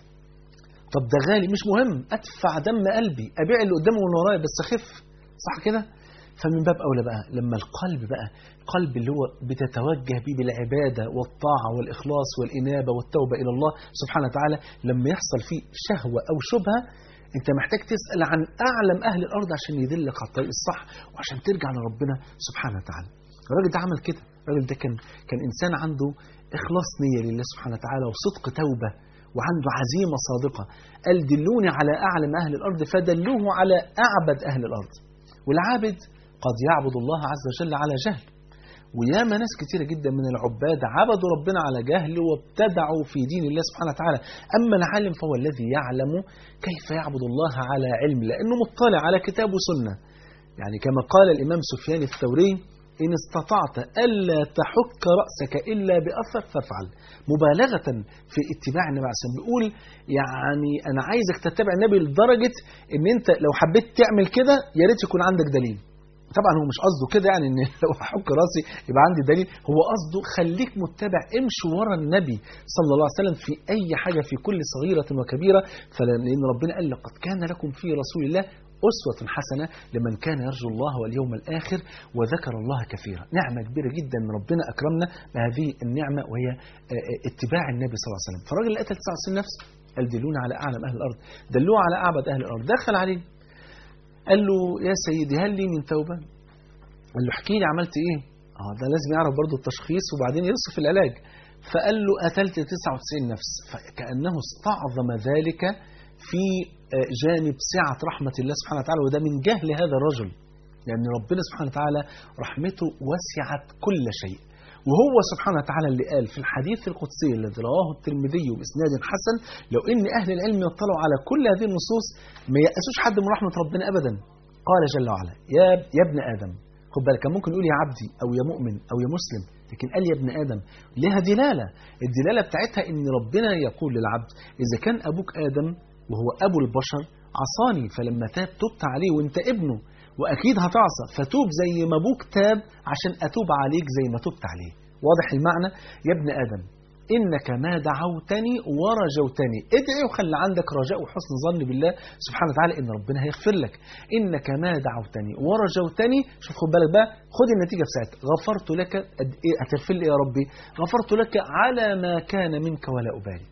طب ده غالي مش مهم ادفع دم قلبي ابيع اللي قدامي واللي ورايا بس اخف صح كده فمن باب اولى بقى لما القلب بقى القلب اللي هو بتتوجه بيه بالعباده والطاعه والاخلاص والانابه والتوبه الى الله سبحانه وتعالى لما يحصل فيه شهوه او شبهه انت محتاج تسال عن اعلم اهل الارض عشان يدلك على الطريق الصح وعشان ترجع لربنا سبحانه وتعالى الراجل ده عمل كده الراجل ده كان كان انسان عنده اخلاص نيه لله سبحانه وتعالى وصدق توبه وعنده عزيمه صادقه قال دلوني على اعلم اهل الارض فدلوه على اعبد اهل الارض والعابد قد يعبد الله عز وجل على جهل وياما ناس كتيرة جدا من العباد عبدوا ربنا على جهل وابتدعوا في دين الله سبحانه وتعالى أما العالم فهو الذي يعلم كيف يعبد الله على علم لأنه مطلع على كتاب وسنة يعني كما قال الإمام سفيان الثوري إن استطعت ألا تحك رأسك إلا بأثر فافعل مبالغة في اتباع النبي عليه الصلاة والسلام بيقول يعني أنا عايزك تتبع النبي لدرجة إن أنت لو حبيت تعمل كده يا ريت يكون عندك دليل طبعا هو مش قصده كده يعني ان لو احك راسي يبقى عندي دليل هو قصده خليك متبع امشي ورا النبي صلى الله عليه وسلم في اي حاجه في كل صغيره وكبيره فلان ربنا قال لقد كان لكم في رسول الله أسوة حسنة لمن كان يرجو الله واليوم الآخر وذكر الله كثيرا نعمة كبيرة جدا من ربنا أكرمنا بهذه النعمة وهي اتباع النبي صلى الله عليه وسلم فالراجل اللي قتل 99 نفس قال دلونا على أعلم أهل الأرض دلوه على أعبد أهل الأرض دخل عليه قال له يا سيدي هل لي من توبة قال له احكي لي عملت ايه اه ده لازم يعرف برضه التشخيص وبعدين يوصف العلاج فقال له قتلت 99 نفس فكأنه استعظم ذلك في جانب سعة رحمة الله سبحانه وتعالى وده من جهل هذا الرجل لأن يعني ربنا سبحانه وتعالى رحمته وسعت كل شيء وهو سبحانه وتعالى اللي قال في الحديث القدسي الذي رواه الترمذي بإسناد حسن لو إن أهل العلم يطلعوا على كل هذه النصوص ما يأسوش حد من رحمة ربنا أبدا قال جل وعلا يا, يا ابن آدم خد بالك كان ممكن يقول يا عبدي أو يا مؤمن أو يا مسلم لكن قال يا ابن آدم لها دلالة الدلالة بتاعتها إن ربنا يقول للعبد إذا كان أبوك آدم وهو أبو البشر عصاني فلما تاب تبت عليه وانت ابنه وأكيد هتعصى فتوب زي ما أبوك تاب عشان أتوب عليك زي ما تبت عليه واضح المعنى يا ابن آدم إنك ما دعوتني ورجوتني ادعي وخلي عندك رجاء وحسن ظن بالله سبحانه وتعالى إن ربنا هيغفر لك إنك ما دعوتني ورجوتني شوف خد بالك بقى خد النتيجة في ساعتها غفرت لك قد إيه هتغفر لي يا ربي غفرت لك على ما كان منك ولا أبالي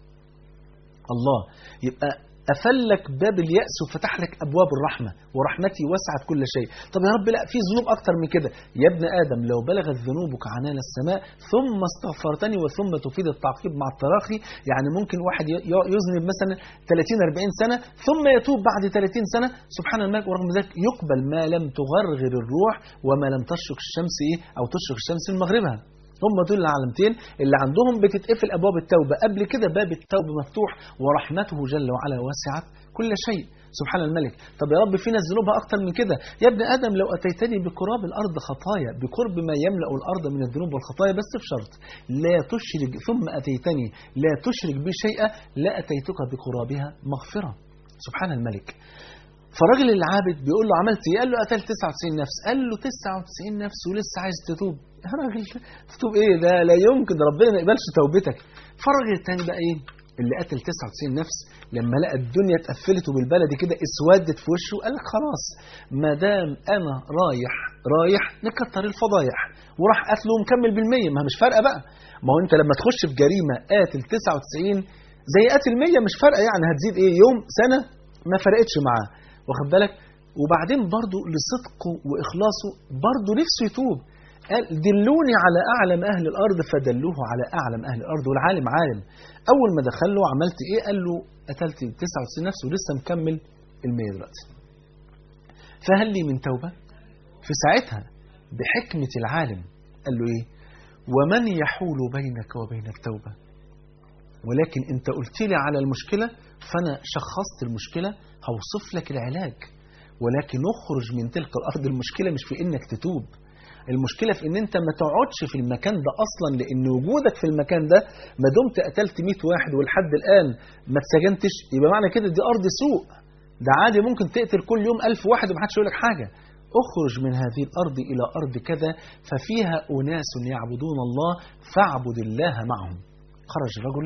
الله يبقى أفلك باب اليأس وفتح لك أبواب الرحمة ورحمتي وسعت كل شيء طب يا رب لا في ذنوب أكتر من كده يا ابن آدم لو بلغت ذنوبك عنان السماء ثم استغفرتني وثم تفيد التعقيب مع التراخي يعني ممكن واحد يذنب مثلا 30 40 سنة ثم يتوب بعد 30 سنة سبحان الملك ورغم ذلك يقبل ما لم تغرغر الروح وما لم تشرق الشمس إيه أو تشرق الشمس من مغربها هم دول العلامتين اللي عندهم بتتقفل ابواب التوبه قبل كده باب التوبه مفتوح ورحمته جل وعلا وسعت كل شيء سبحان الملك طب يا رب في ناس ذنوبها اكتر من كده يا ابن ادم لو اتيتني بقراب الارض خطايا بقرب ما يملا الارض من الذنوب والخطايا بس بشرط لا تشرك ثم اتيتني لا تشرك بي شيئا لا اتيتك بقرابها مغفره سبحان الملك فالراجل العابد بيقول له عملت ايه قال له قتلت 99 نفس قال له 99 نفس ولسه عايز تتوب يا راجل تتوب ايه ده لا يمكن ده ربنا ما يقبلش توبتك فالراجل التاني بقى ايه اللي قتل 99 نفس لما لقى الدنيا اتقفلت وبالبلدي كده اسودت في وشه قال لك خلاص ما دام انا رايح رايح نكتر الفضايح وراح قتله ومكمل بالمية ما مش فارقه بقى ما هو انت لما تخش في جريمه قاتل 99 زي قاتل 100 مش فارقه يعني هتزيد ايه يوم سنه ما فرقتش معاه واخد بالك وبعدين برضه لصدقه واخلاصه برضه نفسه يتوب قال دلوني على اعلم اهل الارض فدلوه على اعلم اهل الارض والعالم عالم اول ما دخل له عملت ايه قال له قتلت 99 نفس ولسه مكمل ال100 دلوقتي فهل لي من توبه في ساعتها بحكمه العالم قال له ايه ومن يحول بينك وبين التوبه ولكن انت قلت لي على المشكله فانا شخصت المشكله هوصف لك العلاج ولكن اخرج من تلك الارض المشكله مش في انك تتوب المشكلة في ان انت ما تقعدش في المكان ده اصلا لان وجودك في المكان ده ما دمت قتلت 100 واحد ولحد الان ما اتسجنتش يبقى معنى كده دي ارض سوء ده عادي ممكن تقتل كل يوم ألف واحد ومحدش يقول لك حاجة اخرج من هذه الارض الى ارض كذا ففيها اناس يعبدون الله فاعبد الله معهم خرج الرجل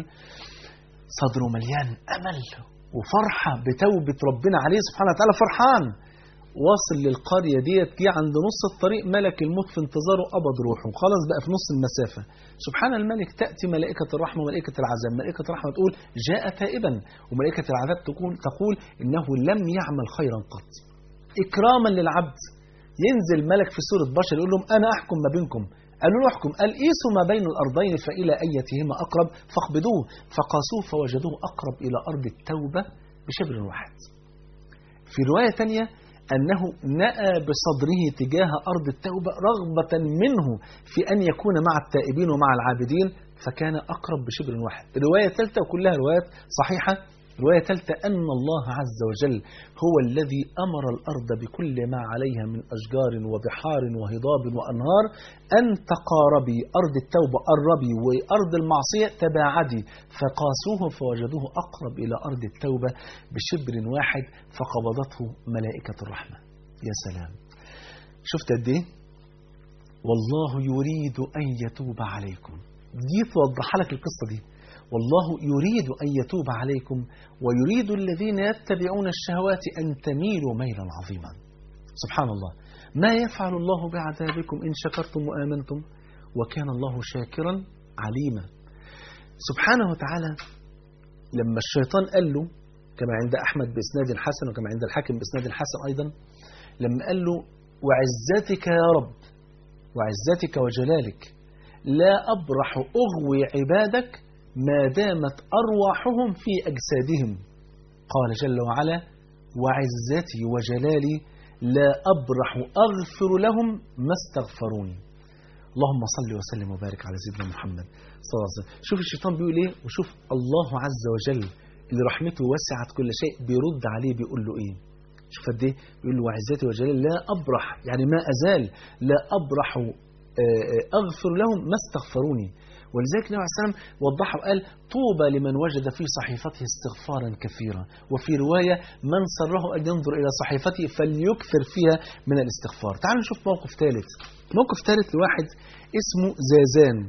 صدره مليان امل وفرحة بتوبة ربنا عليه سبحانه وتعالى فرحان واصل للقرية ديت جه عند نص الطريق ملك الموت في انتظاره قبض روحه خلاص بقى في نص المسافة سبحان الملك تأتي ملائكة الرحمة وملائكة العذاب ملائكة الرحمة تقول جاء تائبا وملائكة العذاب تقول, تقول إنه لم يعمل خيرا قط إكراما للعبد ينزل ملك في سورة بشر يقول لهم أنا أحكم ما بينكم قالوا له احكم قال قيسوا ما بين الأرضين فإلى أيتهما أقرب فاقبضوه فقاسوه فوجدوه أقرب إلى أرض التوبة بشبر واحد في رواية ثانية أنه نأى بصدره تجاه أرض التوبة رغبة منه في أن يكون مع التائبين ومع العابدين فكان أقرب بشبر واحد الرواية الثالثة وكلها روايات صحيحة رواية ثالثة أن الله عز وجل هو الذي أمر الأرض بكل ما عليها من أشجار وبحار وهضاب وأنهار أن تقاربي أرض التوبة قربي وأرض المعصية تباعدي فقاسوه فوجدوه أقرب إلى أرض التوبة بشبر واحد فقبضته ملائكة الرحمة يا سلام شفت قد إيه؟ والله يريد أن يتوب عليكم دي توضح لك القصة دي والله يريد أن يتوب عليكم ويريد الذين يتبعون الشهوات أن تميلوا ميلا عظيما سبحان الله ما يفعل الله بعذابكم إن شكرتم وآمنتم وكان الله شاكرا عليما سبحانه وتعالى لما الشيطان قال له كما عند أحمد بإسناد الحسن وكما عند الحاكم بإسناد الحسن أيضا لما قال له وعزتك يا رب وعزتك وجلالك لا أبرح أغوي عبادك ما دامت أرواحهم في أجسادهم قال جل وعلا وعزتي وجلالي لا أبرح أغفر لهم ما استغفروني اللهم صل وسلم وبارك على سيدنا محمد صلى الله عليه وسلم شوف الشيطان بيقول ايه وشوف الله عز وجل اللي رحمته وسعت كل شيء بيرد عليه بيقول له ايه شوف قد ايه بيقول له وعزتي وجلالي لا أبرح يعني ما أزال لا أبرح أغفر لهم ما استغفروني ولذلك النبي عليه السلام وضح وقال طوبى لمن وجد في صحيفته استغفارا كثيرا وفي رواية من سره أن ينظر إلى صحيفته فليكثر فيها من الاستغفار تعالوا نشوف موقف ثالث موقف ثالث لواحد اسمه زازان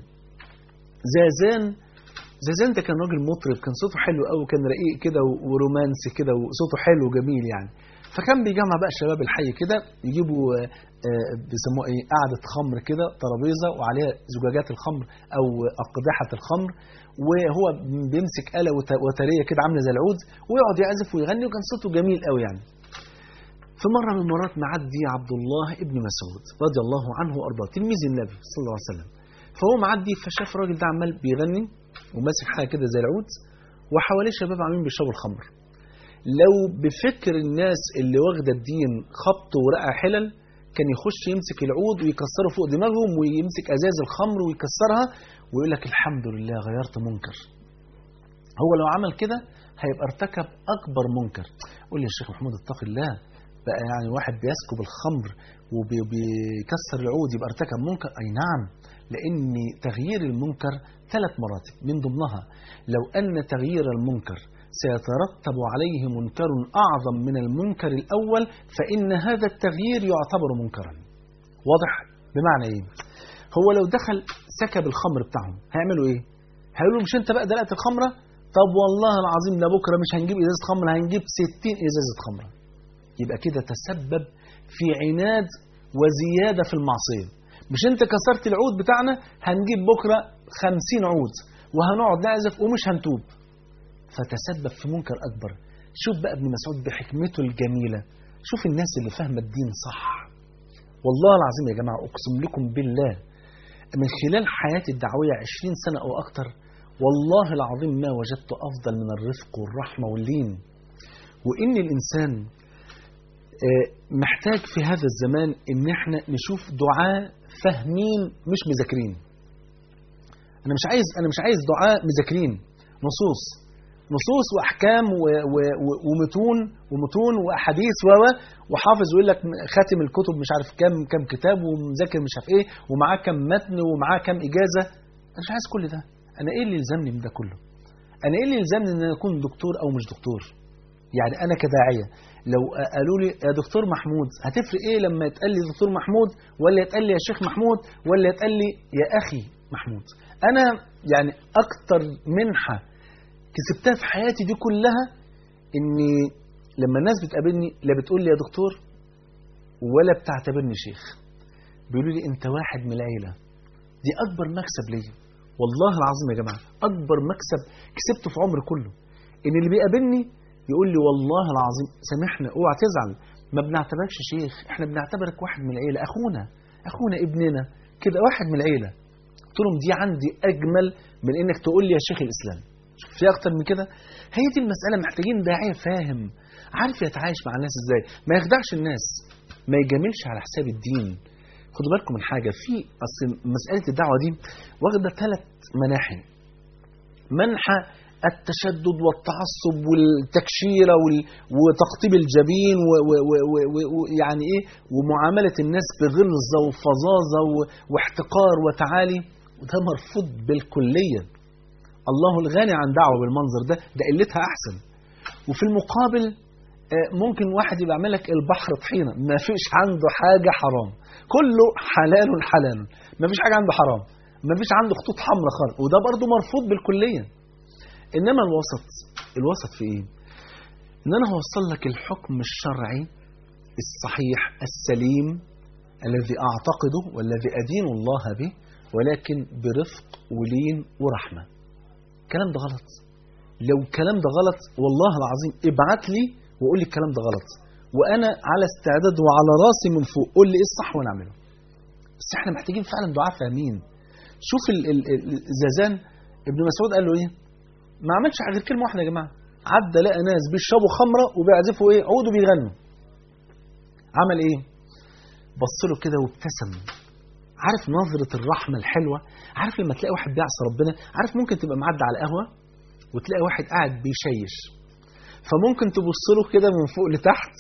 زازان زازان ده كان راجل مطرب كان صوته حلو قوي كان رقيق كده ورومانسي كده وصوته حلو وجميل يعني فكان بيجمع بقى الشباب الحي كده يجيبوا بيسموها ايه قعدة خمر كده ترابيزة وعليها زجاجات الخمر او اقدحة الخمر وهو بيمسك آلة وترية كده عاملة زي العود ويقعد يعزف ويغني وكان صوته جميل قوي يعني في مرة من المرات معدي عبد الله ابن مسعود رضي الله عنه وارضاه تلميذ النبي صلى الله عليه وسلم فهو معدي فشاف الراجل ده عمال بيغني وماسك حاجة كده زي العود وحواليه شباب عاملين بيشربوا الخمر لو بفكر الناس اللي واخده الدين خبط ورقع حلل كان يخش يمسك العود ويكسره فوق دماغهم ويمسك ازاز الخمر ويكسرها ويقول لك الحمد لله غيرت منكر هو لو عمل كده هيبقى ارتكب اكبر منكر قول لي يا شيخ محمود اتق الله بقى يعني واحد بيسكب الخمر وبيكسر العود يبقى ارتكب منكر اي نعم لان تغيير المنكر ثلاث مراتب من ضمنها لو ان تغيير المنكر سيترتب عليه منكر أعظم من المنكر الأول فإن هذا التغيير يعتبر منكرا واضح بمعنى إيه هو لو دخل سكب الخمر بتاعهم هيعملوا إيه هيقولوا مش أنت بقى دلقت الخمرة طب والله العظيم ده بكرة مش هنجيب إزازة خمرة هنجيب 60 إزازة خمرة يبقى كده تسبب في عناد وزيادة في المعصية مش انت كسرت العود بتاعنا هنجيب بكرة خمسين عود وهنقعد نعزف ومش هنتوب فتسبب في منكر أكبر شوف بقى ابن مسعود بحكمته الجميلة شوف الناس اللي فاهمة الدين صح والله العظيم يا جماعة أقسم لكم بالله من خلال حياتي الدعوية عشرين سنة أو أكتر والله العظيم ما وجدت أفضل من الرفق والرحمة واللين وإن الإنسان محتاج في هذا الزمان ان احنا نشوف دعاء فاهمين مش مذاكرين انا مش عايز انا مش عايز دعاء مذاكرين نصوص نصوص واحكام و و و ومتون ومتون واحاديث و وحافظ يقول لك خاتم الكتب مش عارف كام كام كتاب ومذاكر مش عارف ايه ومعاه كام متن ومعاه كام اجازه انا مش عايز كل ده انا ايه اللي يلزمني من ده كله انا ايه اللي يلزمني ان انا اكون دكتور او مش دكتور يعني انا كداعيه لو قالوا لي يا دكتور محمود هتفرق ايه لما يتقال لي دكتور محمود ولا يتقال لي يا شيخ محمود ولا يتقال لي يا اخي محمود انا يعني اكتر منحه كسبتها في حياتي دي كلها اني لما الناس بتقابلني لا بتقول لي يا دكتور ولا بتعتبرني شيخ بيقولوا لي انت واحد من العيله دي اكبر مكسب ليا والله العظيم يا جماعه اكبر مكسب كسبته في عمري كله ان اللي بيقابلني يقول لي والله العظيم سامحنا اوعى تزعل ما بنعتبركش شيخ احنا بنعتبرك واحد من العيله اخونا اخونا ابننا كده واحد من العيله قلت لهم دي عندي اجمل من انك تقول لي يا شيخ الاسلام في اكتر من كده هي دي المساله محتاجين داعيه فاهم عارف يتعايش مع الناس ازاي ما يخدعش الناس ما يجاملش على حساب الدين خدوا بالكم من حاجه في اصل مساله الدعوه دي واخده ثلاث مناحي منحى التشدد والتعصب والتكشيره وتقطيب الجبين ويعني ايه ومعامله الناس بغلظه وفظاظه واحتقار وتعالي وده مرفوض بالكليه الله الغني عن دعوه بالمنظر ده ده قلتها احسن وفي المقابل ممكن واحد يبقى عامل لك البحر طحينه ما فيش عنده حاجه حرام كله حلال حلال ما فيش حاجه عنده حرام ما فيش عنده خطوط حمراء خالص وده برضه مرفوض بالكليه انما الوسط الوسط في ايه ان انا هوصل لك الحكم الشرعي الصحيح السليم الذي اعتقده والذي ادين الله به ولكن برفق ولين ورحمه الكلام ده غلط لو الكلام ده غلط والله العظيم ابعت لي وقول لي الكلام ده غلط وانا على استعداد وعلى راسي من فوق قول لي ايه الصح وانا اعمله بس احنا محتاجين فعلا دعاء فاهمين شوف الزازان ابن مسعود قال له ايه ما عملش غير كلمه واحده يا جماعه عدى لقى ناس بيشربوا خمره وبيعزفوا ايه عود وبيغنوا عمل ايه بص له كده وابتسم عارف نظرة الرحمة الحلوة عارف لما تلاقي واحد بيعصي ربنا عارف ممكن تبقى معدي على قهوة وتلاقي واحد قاعد بيشيش فممكن تبص له كده من فوق لتحت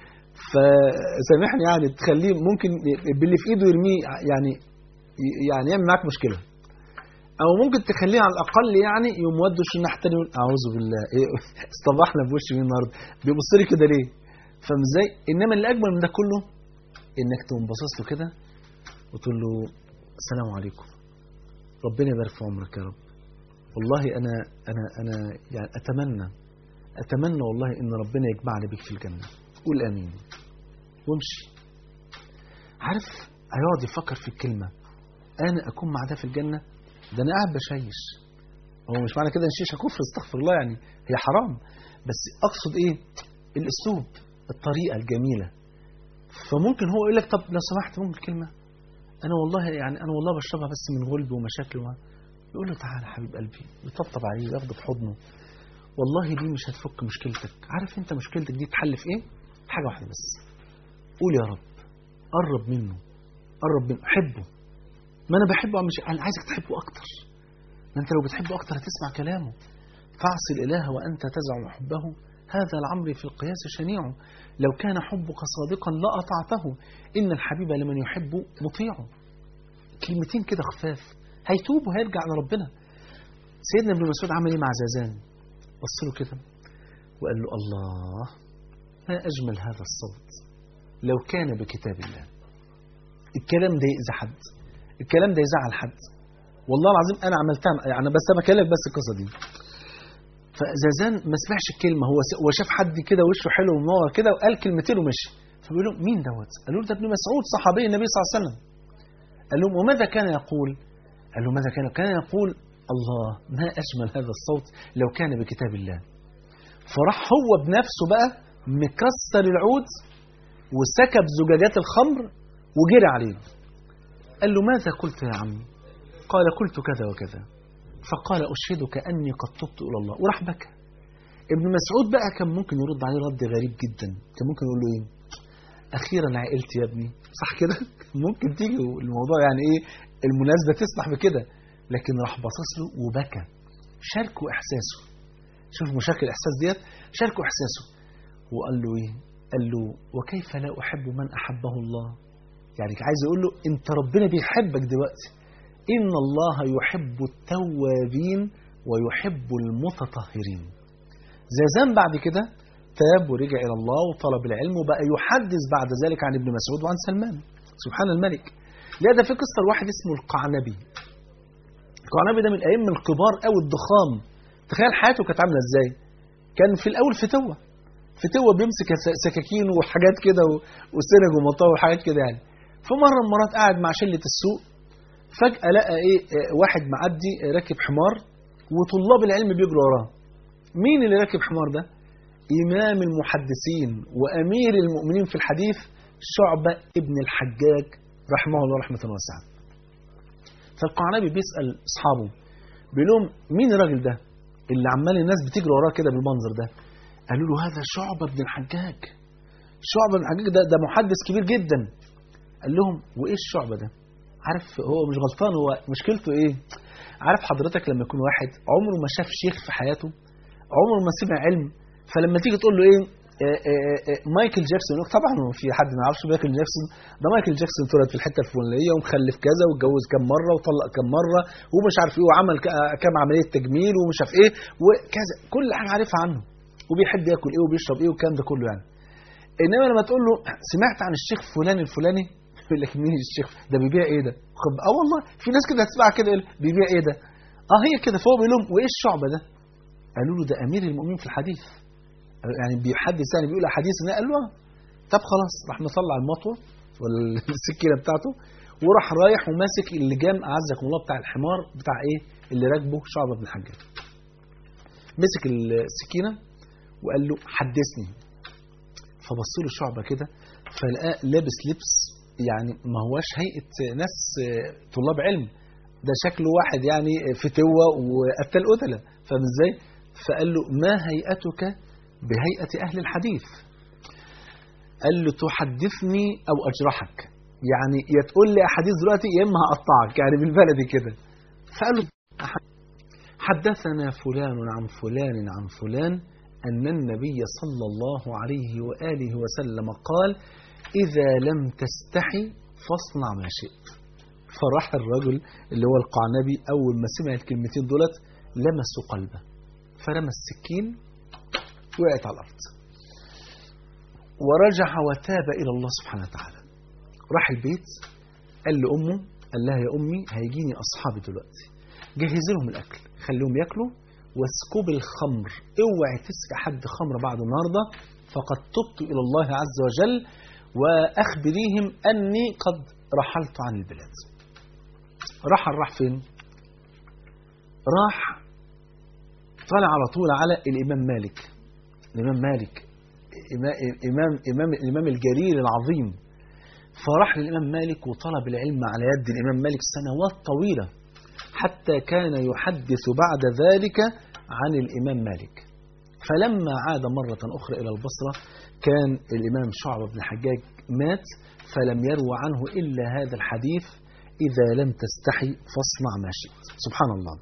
فسامحني يعني تخليه ممكن باللي في ايده يرميه يعني يعني يعمل معاك مشكله او ممكن تخليه على الاقل يعني يقوم ودوا الناحيه الثانيه يقول اعوذ بالله ايه اصطبحنا بوش مين النهارده بيبص لي كده ليه فاهم ازاي انما اللي اجمل من ده كله انك تقوم باصص له كده وتقول له السلام عليكم ربنا يبارك في عمرك يا رب والله انا انا انا يعني اتمنى اتمنى والله ان ربنا يجمعني بك في الجنه قول امين وامشي عارف هيقعد يفكر في الكلمه انا اكون مع ده في الجنه ده انا قاعد بشيش هو مش معنى كده ان الشيشه كفر استغفر الله يعني هي حرام بس اقصد ايه الاسلوب الطريقه الجميله فممكن هو يقول لك طب لو سمحت ممكن كلمه انا والله يعني انا والله بشربها بس من غلب ومشاكل وما يقول له تعالى حبيب قلبي يطبطب عليه وياخده في حضنه والله دي مش هتفك مشكلتك عارف انت مشكلتك دي تحل في ايه حاجه واحده بس قول يا رب قرب منه قرب منه حبه ما انا بحبه مش انا عايزك تحبه اكتر ما انت لو بتحبه اكتر هتسمع كلامه فاعصي الاله وانت تزعم حبه هذا العمر في القياس شنيع لو كان حبك صادقا لاطعته ان الحبيب لمن يحب مطيعه كلمتين كده خفاف هيتوب وهيرجع لربنا سيدنا ابن مسعود عمل ايه مع زازان بص له كده وقال له الله ما أجمل هذا الصوت لو كان بكتاب الله الكلام ده يأذي حد الكلام ده يزعل حد والله العظيم أنا عملتها يعني بس أنا بكلمك بس القصة دي فزازان ما سمعش الكلمة هو هو شاف حد كده وشه حلو ومنور كده وقال كلمتين ومشي فبيقول لهم مين دوت؟ قالوا له ده ابن مسعود صحابي النبي صلى الله عليه وسلم قال لهم وماذا كان يقول؟ قال له ماذا كان؟ كان يقول الله ما أجمل هذا الصوت لو كان بكتاب الله فراح هو بنفسه بقى مكسر العود وسكب زجاجات الخمر وجري عليه قال له ماذا قلت يا عم قال قلت كذا وكذا فقال أشهدك أني قد تبت إلى الله وراح بكى ابن مسعود بقى كان ممكن يرد عليه رد غريب جدا كان ممكن يقول له ايه اخيرا عقلت يا ابني صح كده ممكن تيجي الموضوع يعني ايه المناسبه تسمح بكده لكن راح باصص له وبكى شاركوا احساسه شوف مشاكل الاحساس ديت شاركوا احساسه وقال له ايه قال له وكيف لا احب من احبه الله يعني عايز يقول له انت ربنا بيحبك دلوقتي ان الله يحب التوابين ويحب المتطهرين زازان بعد كده تاب ورجع إلى الله وطلب العلم وبقى يحدث بعد ذلك عن ابن مسعود وعن سلمان سبحان الملك لا ده في قصة الواحد اسمه القعنبي القعنبي ده من الأئمة الكبار أو الضخام تخيل حياته كانت عاملة إزاي كان في الأول فتوة فتوة بيمسك سكاكين وحاجات كده وسرج ومطاوي وحاجات كده يعني فمرة من المرات قاعد مع شلة السوق فجأة لقى إيه واحد معدي راكب حمار وطلاب العلم بيجروا وراه مين اللي راكب حمار ده إمام المحدثين وأمير المؤمنين في الحديث شعبة ابن الحجاج رحمه الله رحمة واسعة فالقعنبي بيسأل أصحابه بيقول لهم مين الراجل ده اللي عمال الناس بتجري وراه كده بالمنظر ده قالوا له هذا شعبة ابن الحجاج شعبة ابن الحجاج ده, ده محدث كبير جدا قال لهم وإيه الشعبة ده عارف هو مش غلطان هو مشكلته إيه عارف حضرتك لما يكون واحد عمره ما شاف شيخ في حياته عمره ما سمع علم فلما تيجي تقول له ايه آآ آآ مايكل جاكسون طبعا في حد ما يعرفش مايكل جاكسون ده مايكل جاكسون اتولد في الحته الفلانيه ومخلف كذا واتجوز كام مره وطلق كام مره ومش عارف ايه وعمل كام عمليه تجميل ومش عارف ايه وكذا كل حاجه عارفها عنه وبيحب ياكل ايه وبيشرب ايه والكلام ده كله يعني انما لما تقول له سمعت عن الشيخ فلان الفلاني يقول لك مين الشيخ ده بيبيع ايه ده اه والله في ناس كده هتسمع كده بيبيع ايه ده اه هي كده فهو بيقول لهم وايه الشعبه ده قالوا له ده امير المؤمنين في الحديث يعني بيحدث يعني بيقول احاديث قال له طب خلاص راح مطلع المطوه ولا السكينه بتاعته وراح رايح وماسك اللجام اعزكم الله بتاع الحمار بتاع ايه اللي راكبه شعبه بن الحجاج مسك السكينه وقال له حدثني فبص له شعبه كده فلقاه لابس لبس يعني ما هواش هيئه ناس طلاب علم ده شكله واحد يعني فتوه وقتل قتله فاهم ازاي؟ فقال له ما هيئتك بهيئة أهل الحديث قال له تحدثني أو أجرحك يعني يا تقول لي أحاديث دلوقتي يا إما هقطعك يعني بالبلدي كده فقال له حدثنا فلان عن فلان عن فلان أن النبي صلى الله عليه وآله وسلم قال إذا لم تستحي فاصنع ما شئت فراح الرجل اللي هو القعنبي أول ما سمع الكلمتين دولت لمسوا قلبه فرمى السكين وقعت على الأرض ورجع وتاب إلى الله سبحانه وتعالى راح البيت قال لأمه قال لها يا أمي هيجيني أصحابي دلوقتي جهزي لهم الأكل خليهم ياكلوا واسكب الخمر اوعي تسقى حد خمر بعد النهارده فقد تبت إلى الله عز وجل وأخبريهم أني قد رحلت عن البلاد رحل راح فين راح طلع على طول على الإمام مالك الإمام مالك إمام, إمام, الإمام الجليل العظيم فراح للإمام مالك وطلب العلم على يد الإمام مالك سنوات طويلة حتى كان يحدث بعد ذلك عن الإمام مالك فلما عاد مرة أخرى إلى البصرة كان الإمام شعبة بن الحجاج مات فلم يروى عنه إلا هذا الحديث إذا لم تستحي فاصنع ما شئت سبحان الله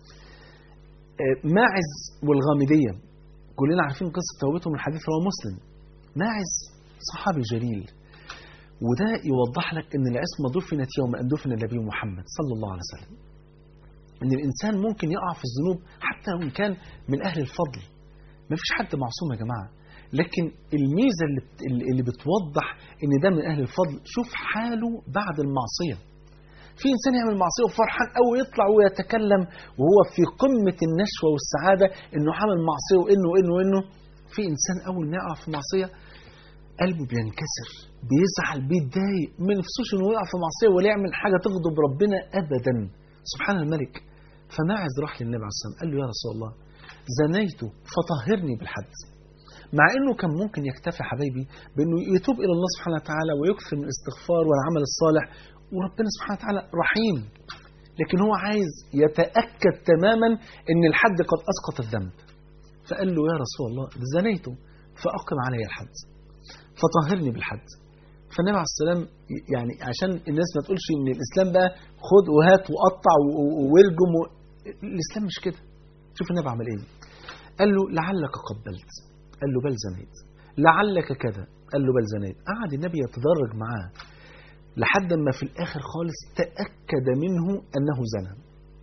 ماعز والغامدية كلنا عارفين قصة توبتهم الحديث هو مسلم ماعز صحابي جليل وده يوضح لك ان العصمة دفنت يوم ان دفن النبي محمد صلى الله عليه وسلم ان الانسان ممكن يقع في الذنوب حتى وان كان من اهل الفضل ما فيش حد معصوم يا جماعة لكن الميزة اللي, بت- اللي بتوضح ان ده من اهل الفضل شوف حاله بعد المعصية في انسان يعمل معصية وفرحان قوي يطلع ويتكلم وهو في قمة النشوة والسعادة انه عمل معصية وانه وانه وانه في انسان اول ما يقع في معصية قلبه بينكسر بيزعل بيتضايق ما نفسوش انه يقع في معصية ولا يعمل حاجة تغضب ربنا ابدا سبحان الملك فماعز راح للنبي عليه الصلاة والسلام قال له يا رسول الله زنيت فطهرني بالحد مع انه كان ممكن يكتفي حبايبي بانه يتوب الى الله سبحانه وتعالى ويكثر من الاستغفار والعمل الصالح وربنا سبحانه وتعالى رحيم لكن هو عايز يتاكد تماما ان الحد قد اسقط الذنب فقال له يا رسول الله زنيت فاقم علي الحد فطهرني بالحد فالنبي عليه السلام يعني عشان الناس ما تقولش ان الاسلام بقى خد وهات وقطع و- و- وارجم و... الاسلام مش كده شوف النبي عمل ايه قال له لعلك قبلت قال له بل زنيت لعلك كذا قال له بل زنيت قعد النبي يتدرج معاه لحد ما في الآخر خالص تأكد منه أنه زنى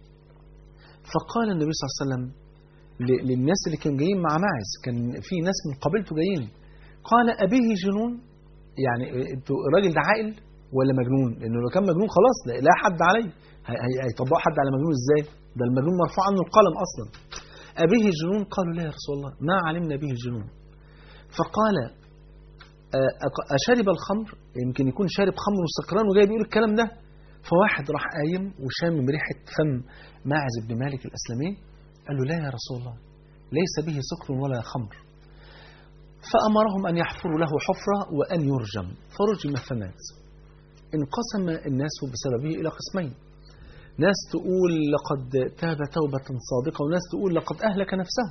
فقال النبي صلى الله عليه وسلم ل- للناس اللي كانوا جايين مع معز كان في ناس من قبيلته جايين قال أبيه جنون يعني انتوا الراجل ده عاقل ولا مجنون لأنه لو كان مجنون خلاص لا, لا حد عليه هي- هي- هيطبقوا حد على مجنون ازاي ده المجنون مرفوع عنه القلم أصلا أبيه جنون قالوا لا يا رسول الله ما علمنا به جنون فقال آه، أق- أشرب الخمر يمكن يكون شارب خمر وسكران وجاي بيقول الكلام ده فواحد راح قايم وشام ريحة فم ماعز بن مالك الأسلمي قال له لا يا رسول الله ليس به سكر ولا خمر فأمرهم أن يحفروا له حفرة وأن يرجم فرجم فمات انقسم الناس بسببه إلى قسمين ناس تقول لقد تاب توبة صادقة وناس تقول لقد أهلك نفسه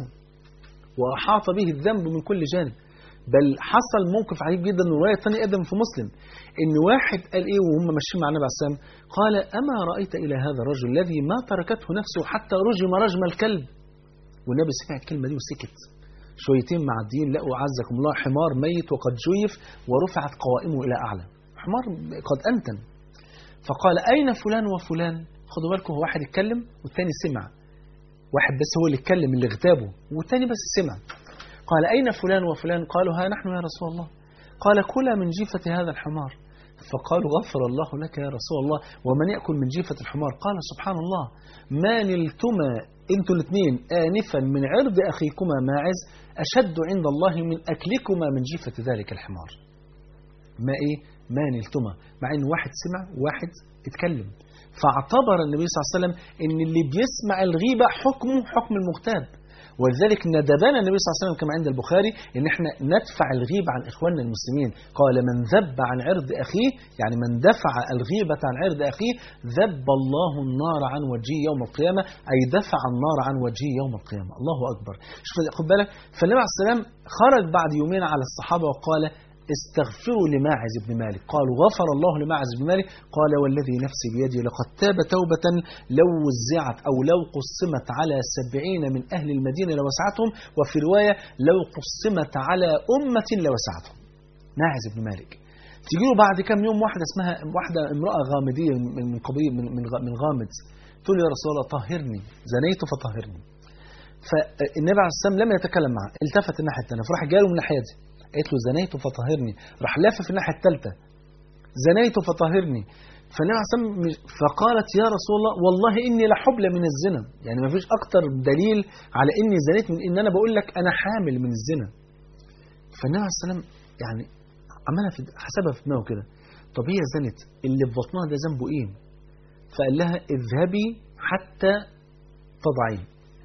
وأحاط به الذنب من كل جانب بل حصل موقف عجيب جدا من رواية ثانية أدم في مسلم إن واحد قال إيه وهم ماشيين مع النبي عليه السلام قال أما رأيت إلى هذا الرجل الذي ما تركته نفسه حتى رجم رجم الكلب والنبي سمع الكلمة دي وسكت شويتين معديين لقوا عزكم الله حمار ميت وقد جيف ورفعت قوائمه إلى أعلى حمار قد أنتن فقال أين فلان وفلان خدوا بالكم هو واحد اتكلم والتاني سمع واحد بس هو اللي اتكلم اللي اغتابه والتاني بس سمع قال أين فلان وفلان قالوا ها نحن يا رسول الله قال كلا من جيفة هذا الحمار فقالوا غفر الله لك يا رسول الله ومن يأكل من جيفة الحمار قال سبحان الله ما نلتما انتوا الاثنين آنفا من عرض أخيكما ماعز أشد عند الله من أكلكما من جيفة ذلك الحمار ما إيه ما نلتما مع إن واحد سمع وواحد اتكلم فاعتبر النبي صلى الله عليه وسلم ان اللي بيسمع الغيبة حكمه حكم المغتاب ولذلك ندبنا النبي صلى الله عليه وسلم كما عند البخاري ان احنا ندفع الغيبة عن اخواننا المسلمين قال من ذب عن عرض اخيه يعني من دفع الغيبة عن عرض اخيه ذب الله النار عن وجهه يوم القيامة اي دفع النار عن وجهه يوم القيامة الله اكبر شوف خد بالك فالنبي عليه السلام خرج بعد يومين على الصحابة وقال استغفروا لماعز بن مالك قالوا غفر الله لماعز بن مالك قال والذي نفسي بيده لقد تاب توبة لو وزعت أو لو قسمت على سبعين من أهل المدينة لوسعتهم وفي رواية لو قسمت على أمة لوسعتهم ماعز بن مالك تيجي له بعد كم يوم واحدة اسمها واحدة امرأة غامدية من من قبيل من من من غامد تقول يا رسول الله طهرني زنيت فطهرني فالنبي عليه الصلاة والسلام لم يتكلم معها التفت الناحية الثانية فراح جاله من الناحية دي قالت له زنيت فطهرني راح لافف في الناحيه الثالثه زنيت فطهرني فالنبي عليه الصلاه والسلام فقالت يا رسول الله والله اني لحبلى من الزنا يعني ما فيش اكتر دليل على اني زنيت من ان انا بقول لك انا حامل من الزنا فالنبي عليه الصلاه والسلام يعني عملها في حسبها في دماغه كده طب هي زنت اللي في بطنها ده ذنبه ايه فقال لها اذهبي حتى تضعيه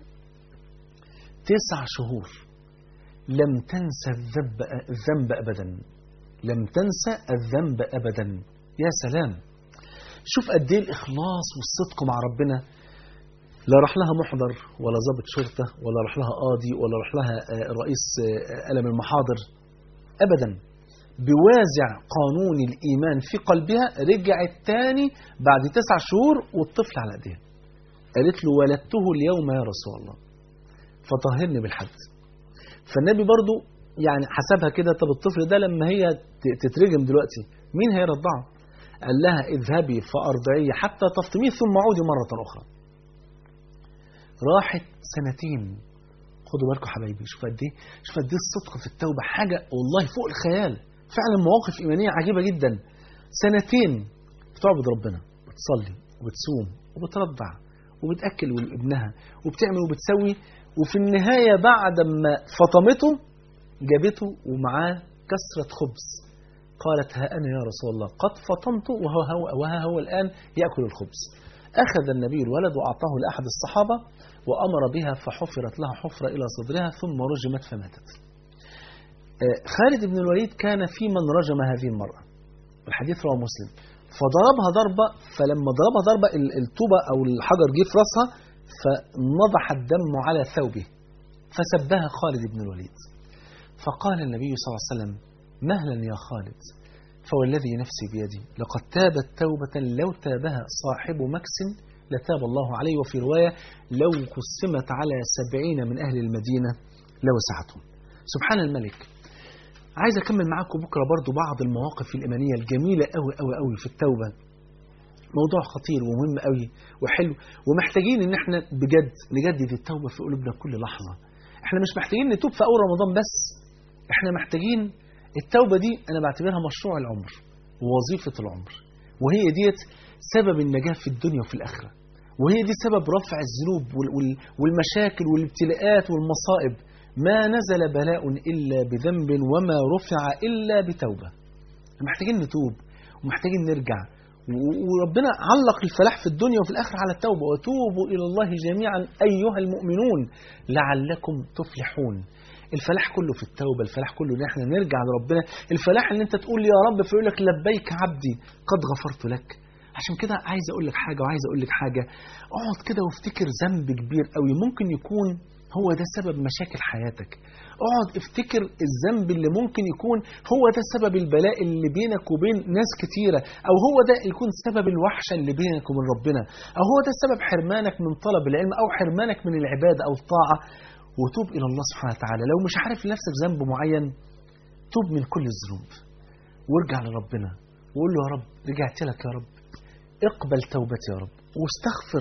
تسع شهور لم تنسى الذنب الذنب ابدا لم تنسى الذنب ابدا يا سلام شوف قد ايه الاخلاص والصدق مع ربنا لا راح لها محضر ولا ضابط شرطه ولا راح لها قاضي ولا راح لها رئيس قلم المحاضر ابدا بوازع قانون الايمان في قلبها رجعت تاني بعد تسع شهور والطفل على ايديها قالت له ولدته اليوم يا رسول الله فطهرني بالحد فالنبي برضو يعني حسبها كده طب الطفل ده لما هي تترجم دلوقتي مين هيرضعه قال لها اذهبي فأرضعيه حتى تفطميه ثم عودي مرة أخرى راحت سنتين خدوا بالكم حبايبي شوف قد ايه شوف قد ايه الصدق في التوبه حاجه والله فوق الخيال فعلا مواقف ايمانيه عجيبه جدا سنتين بتعبد ربنا بتصلي وبتصوم وبترضع وبتاكل ابنها وبتعمل وبتسوي وفي النهايه بعد ما فطمته جابته ومعاه كسره خبز قالت ها انا يا رسول الله قد فطمت وها هو, وها هو الان ياكل الخبز اخذ النبي الولد واعطاه لاحد الصحابه وأمر بها فحفرت لها حفرة إلى صدرها ثم رجمت فماتت خالد بن الوليد كان في من رجم هذه المرأة الحديث رواه مسلم فضربها ضربة فلما ضربها ضربة الطوبة أو الحجر جه في راسها فنضح الدم على ثوبه فسبها خالد بن الوليد فقال النبي صلى الله عليه وسلم مهلا يا خالد فوالذي نفسي بيدي لقد تابت توبة لو تابها صاحب مكس لتاب الله عليه وفي رواية لو قسمت على سبعين من أهل المدينة لوسعتهم سبحان الملك عايز أكمل معاكم بكرة برضو بعض المواقف الإيمانية الجميلة أوي أوي أوي في التوبة موضوع خطير ومهم قوي وحلو ومحتاجين ان احنا بجد نجدد التوبة في قلوبنا كل لحظة احنا مش محتاجين نتوب في اول رمضان بس احنا محتاجين التوبة دي انا بعتبرها مشروع العمر ووظيفة العمر وهي ديت سبب النجاة في الدنيا وفي الآخرة وهي دي سبب رفع الذنوب والمشاكل والابتلاءات والمصائب ما نزل بلاء إلا بذنب وما رفع إلا بتوبة محتاجين نتوب ومحتاجين نرجع وربنا علق الفلاح في الدنيا وفي الآخرة على التوبة وتوبوا إلى الله جميعا أيها المؤمنون لعلكم تفلحون الفلاح كله في التوبة الفلاح كله ان احنا نرجع لربنا الفلاح ان انت تقول يا رب فيقول لك لبيك عبدي قد غفرت لك عشان كده عايز اقول لك حاجه وعايز اقول لك حاجه اقعد كده وافتكر ذنب كبير قوي ممكن يكون هو ده سبب مشاكل حياتك اقعد افتكر الذنب اللي ممكن يكون هو ده سبب البلاء اللي بينك وبين ناس كتيرة او هو ده يكون سبب الوحشة اللي بينك وبين ربنا او هو ده سبب حرمانك من طلب العلم او حرمانك من العبادة او الطاعة وتوب الى الله سبحانه وتعالى لو مش عارف لنفسك ذنب معين توب من كل الذنوب وارجع لربنا وقول له يا رب رجعت لك يا رب اقبل توبتي يا رب واستغفر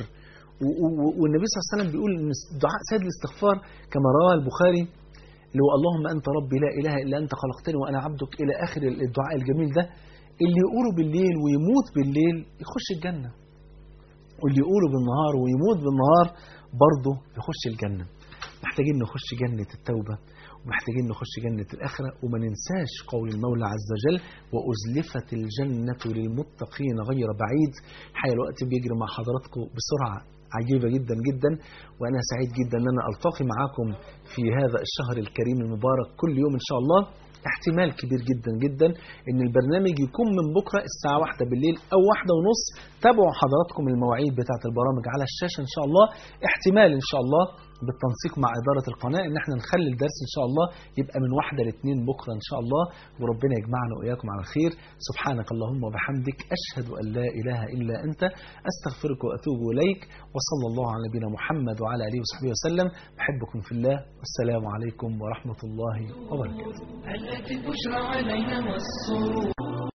والنبي صلى الله عليه وسلم بيقول ان دعاء سيد الاستغفار كما رواه البخاري اللي هو اللهم انت ربي لا اله الا انت خلقتني وانا عبدك الى اخر الدعاء الجميل ده اللي يقوله بالليل ويموت بالليل يخش الجنه واللي يقوله بالنهار ويموت بالنهار برضه يخش الجنه محتاجين نخش جنه التوبه ومحتاجين نخش جنة الآخرة وما ننساش قول المولى عز وجل وأزلفت الجنة للمتقين غير بعيد الحقيقة الوقت بيجري مع حضراتكم بسرعة عجيبة جدا جدا وأنا سعيد جدا أن أنا ألتقي معاكم في هذا الشهر الكريم المبارك كل يوم إن شاء الله احتمال كبير جدا جدا ان البرنامج يكون من بكره الساعه واحدة بالليل او واحدة ونص تابعوا حضراتكم المواعيد بتاعه البرامج على الشاشه ان شاء الله احتمال ان شاء الله بالتنسيق مع إدارة القناة إن احنا نخلي الدرس إن شاء الله يبقى من واحدة لاثنين بكرة إن شاء الله وربنا يجمعنا وإياكم على خير سبحانك اللهم وبحمدك أشهد أن لا إله إلا أنت أستغفرك وأتوب إليك وصلى الله على نبينا محمد وعلى آله وصحبه وسلم بحبكم في الله والسلام عليكم ورحمة الله وبركاته التي بشرى علينا والسرور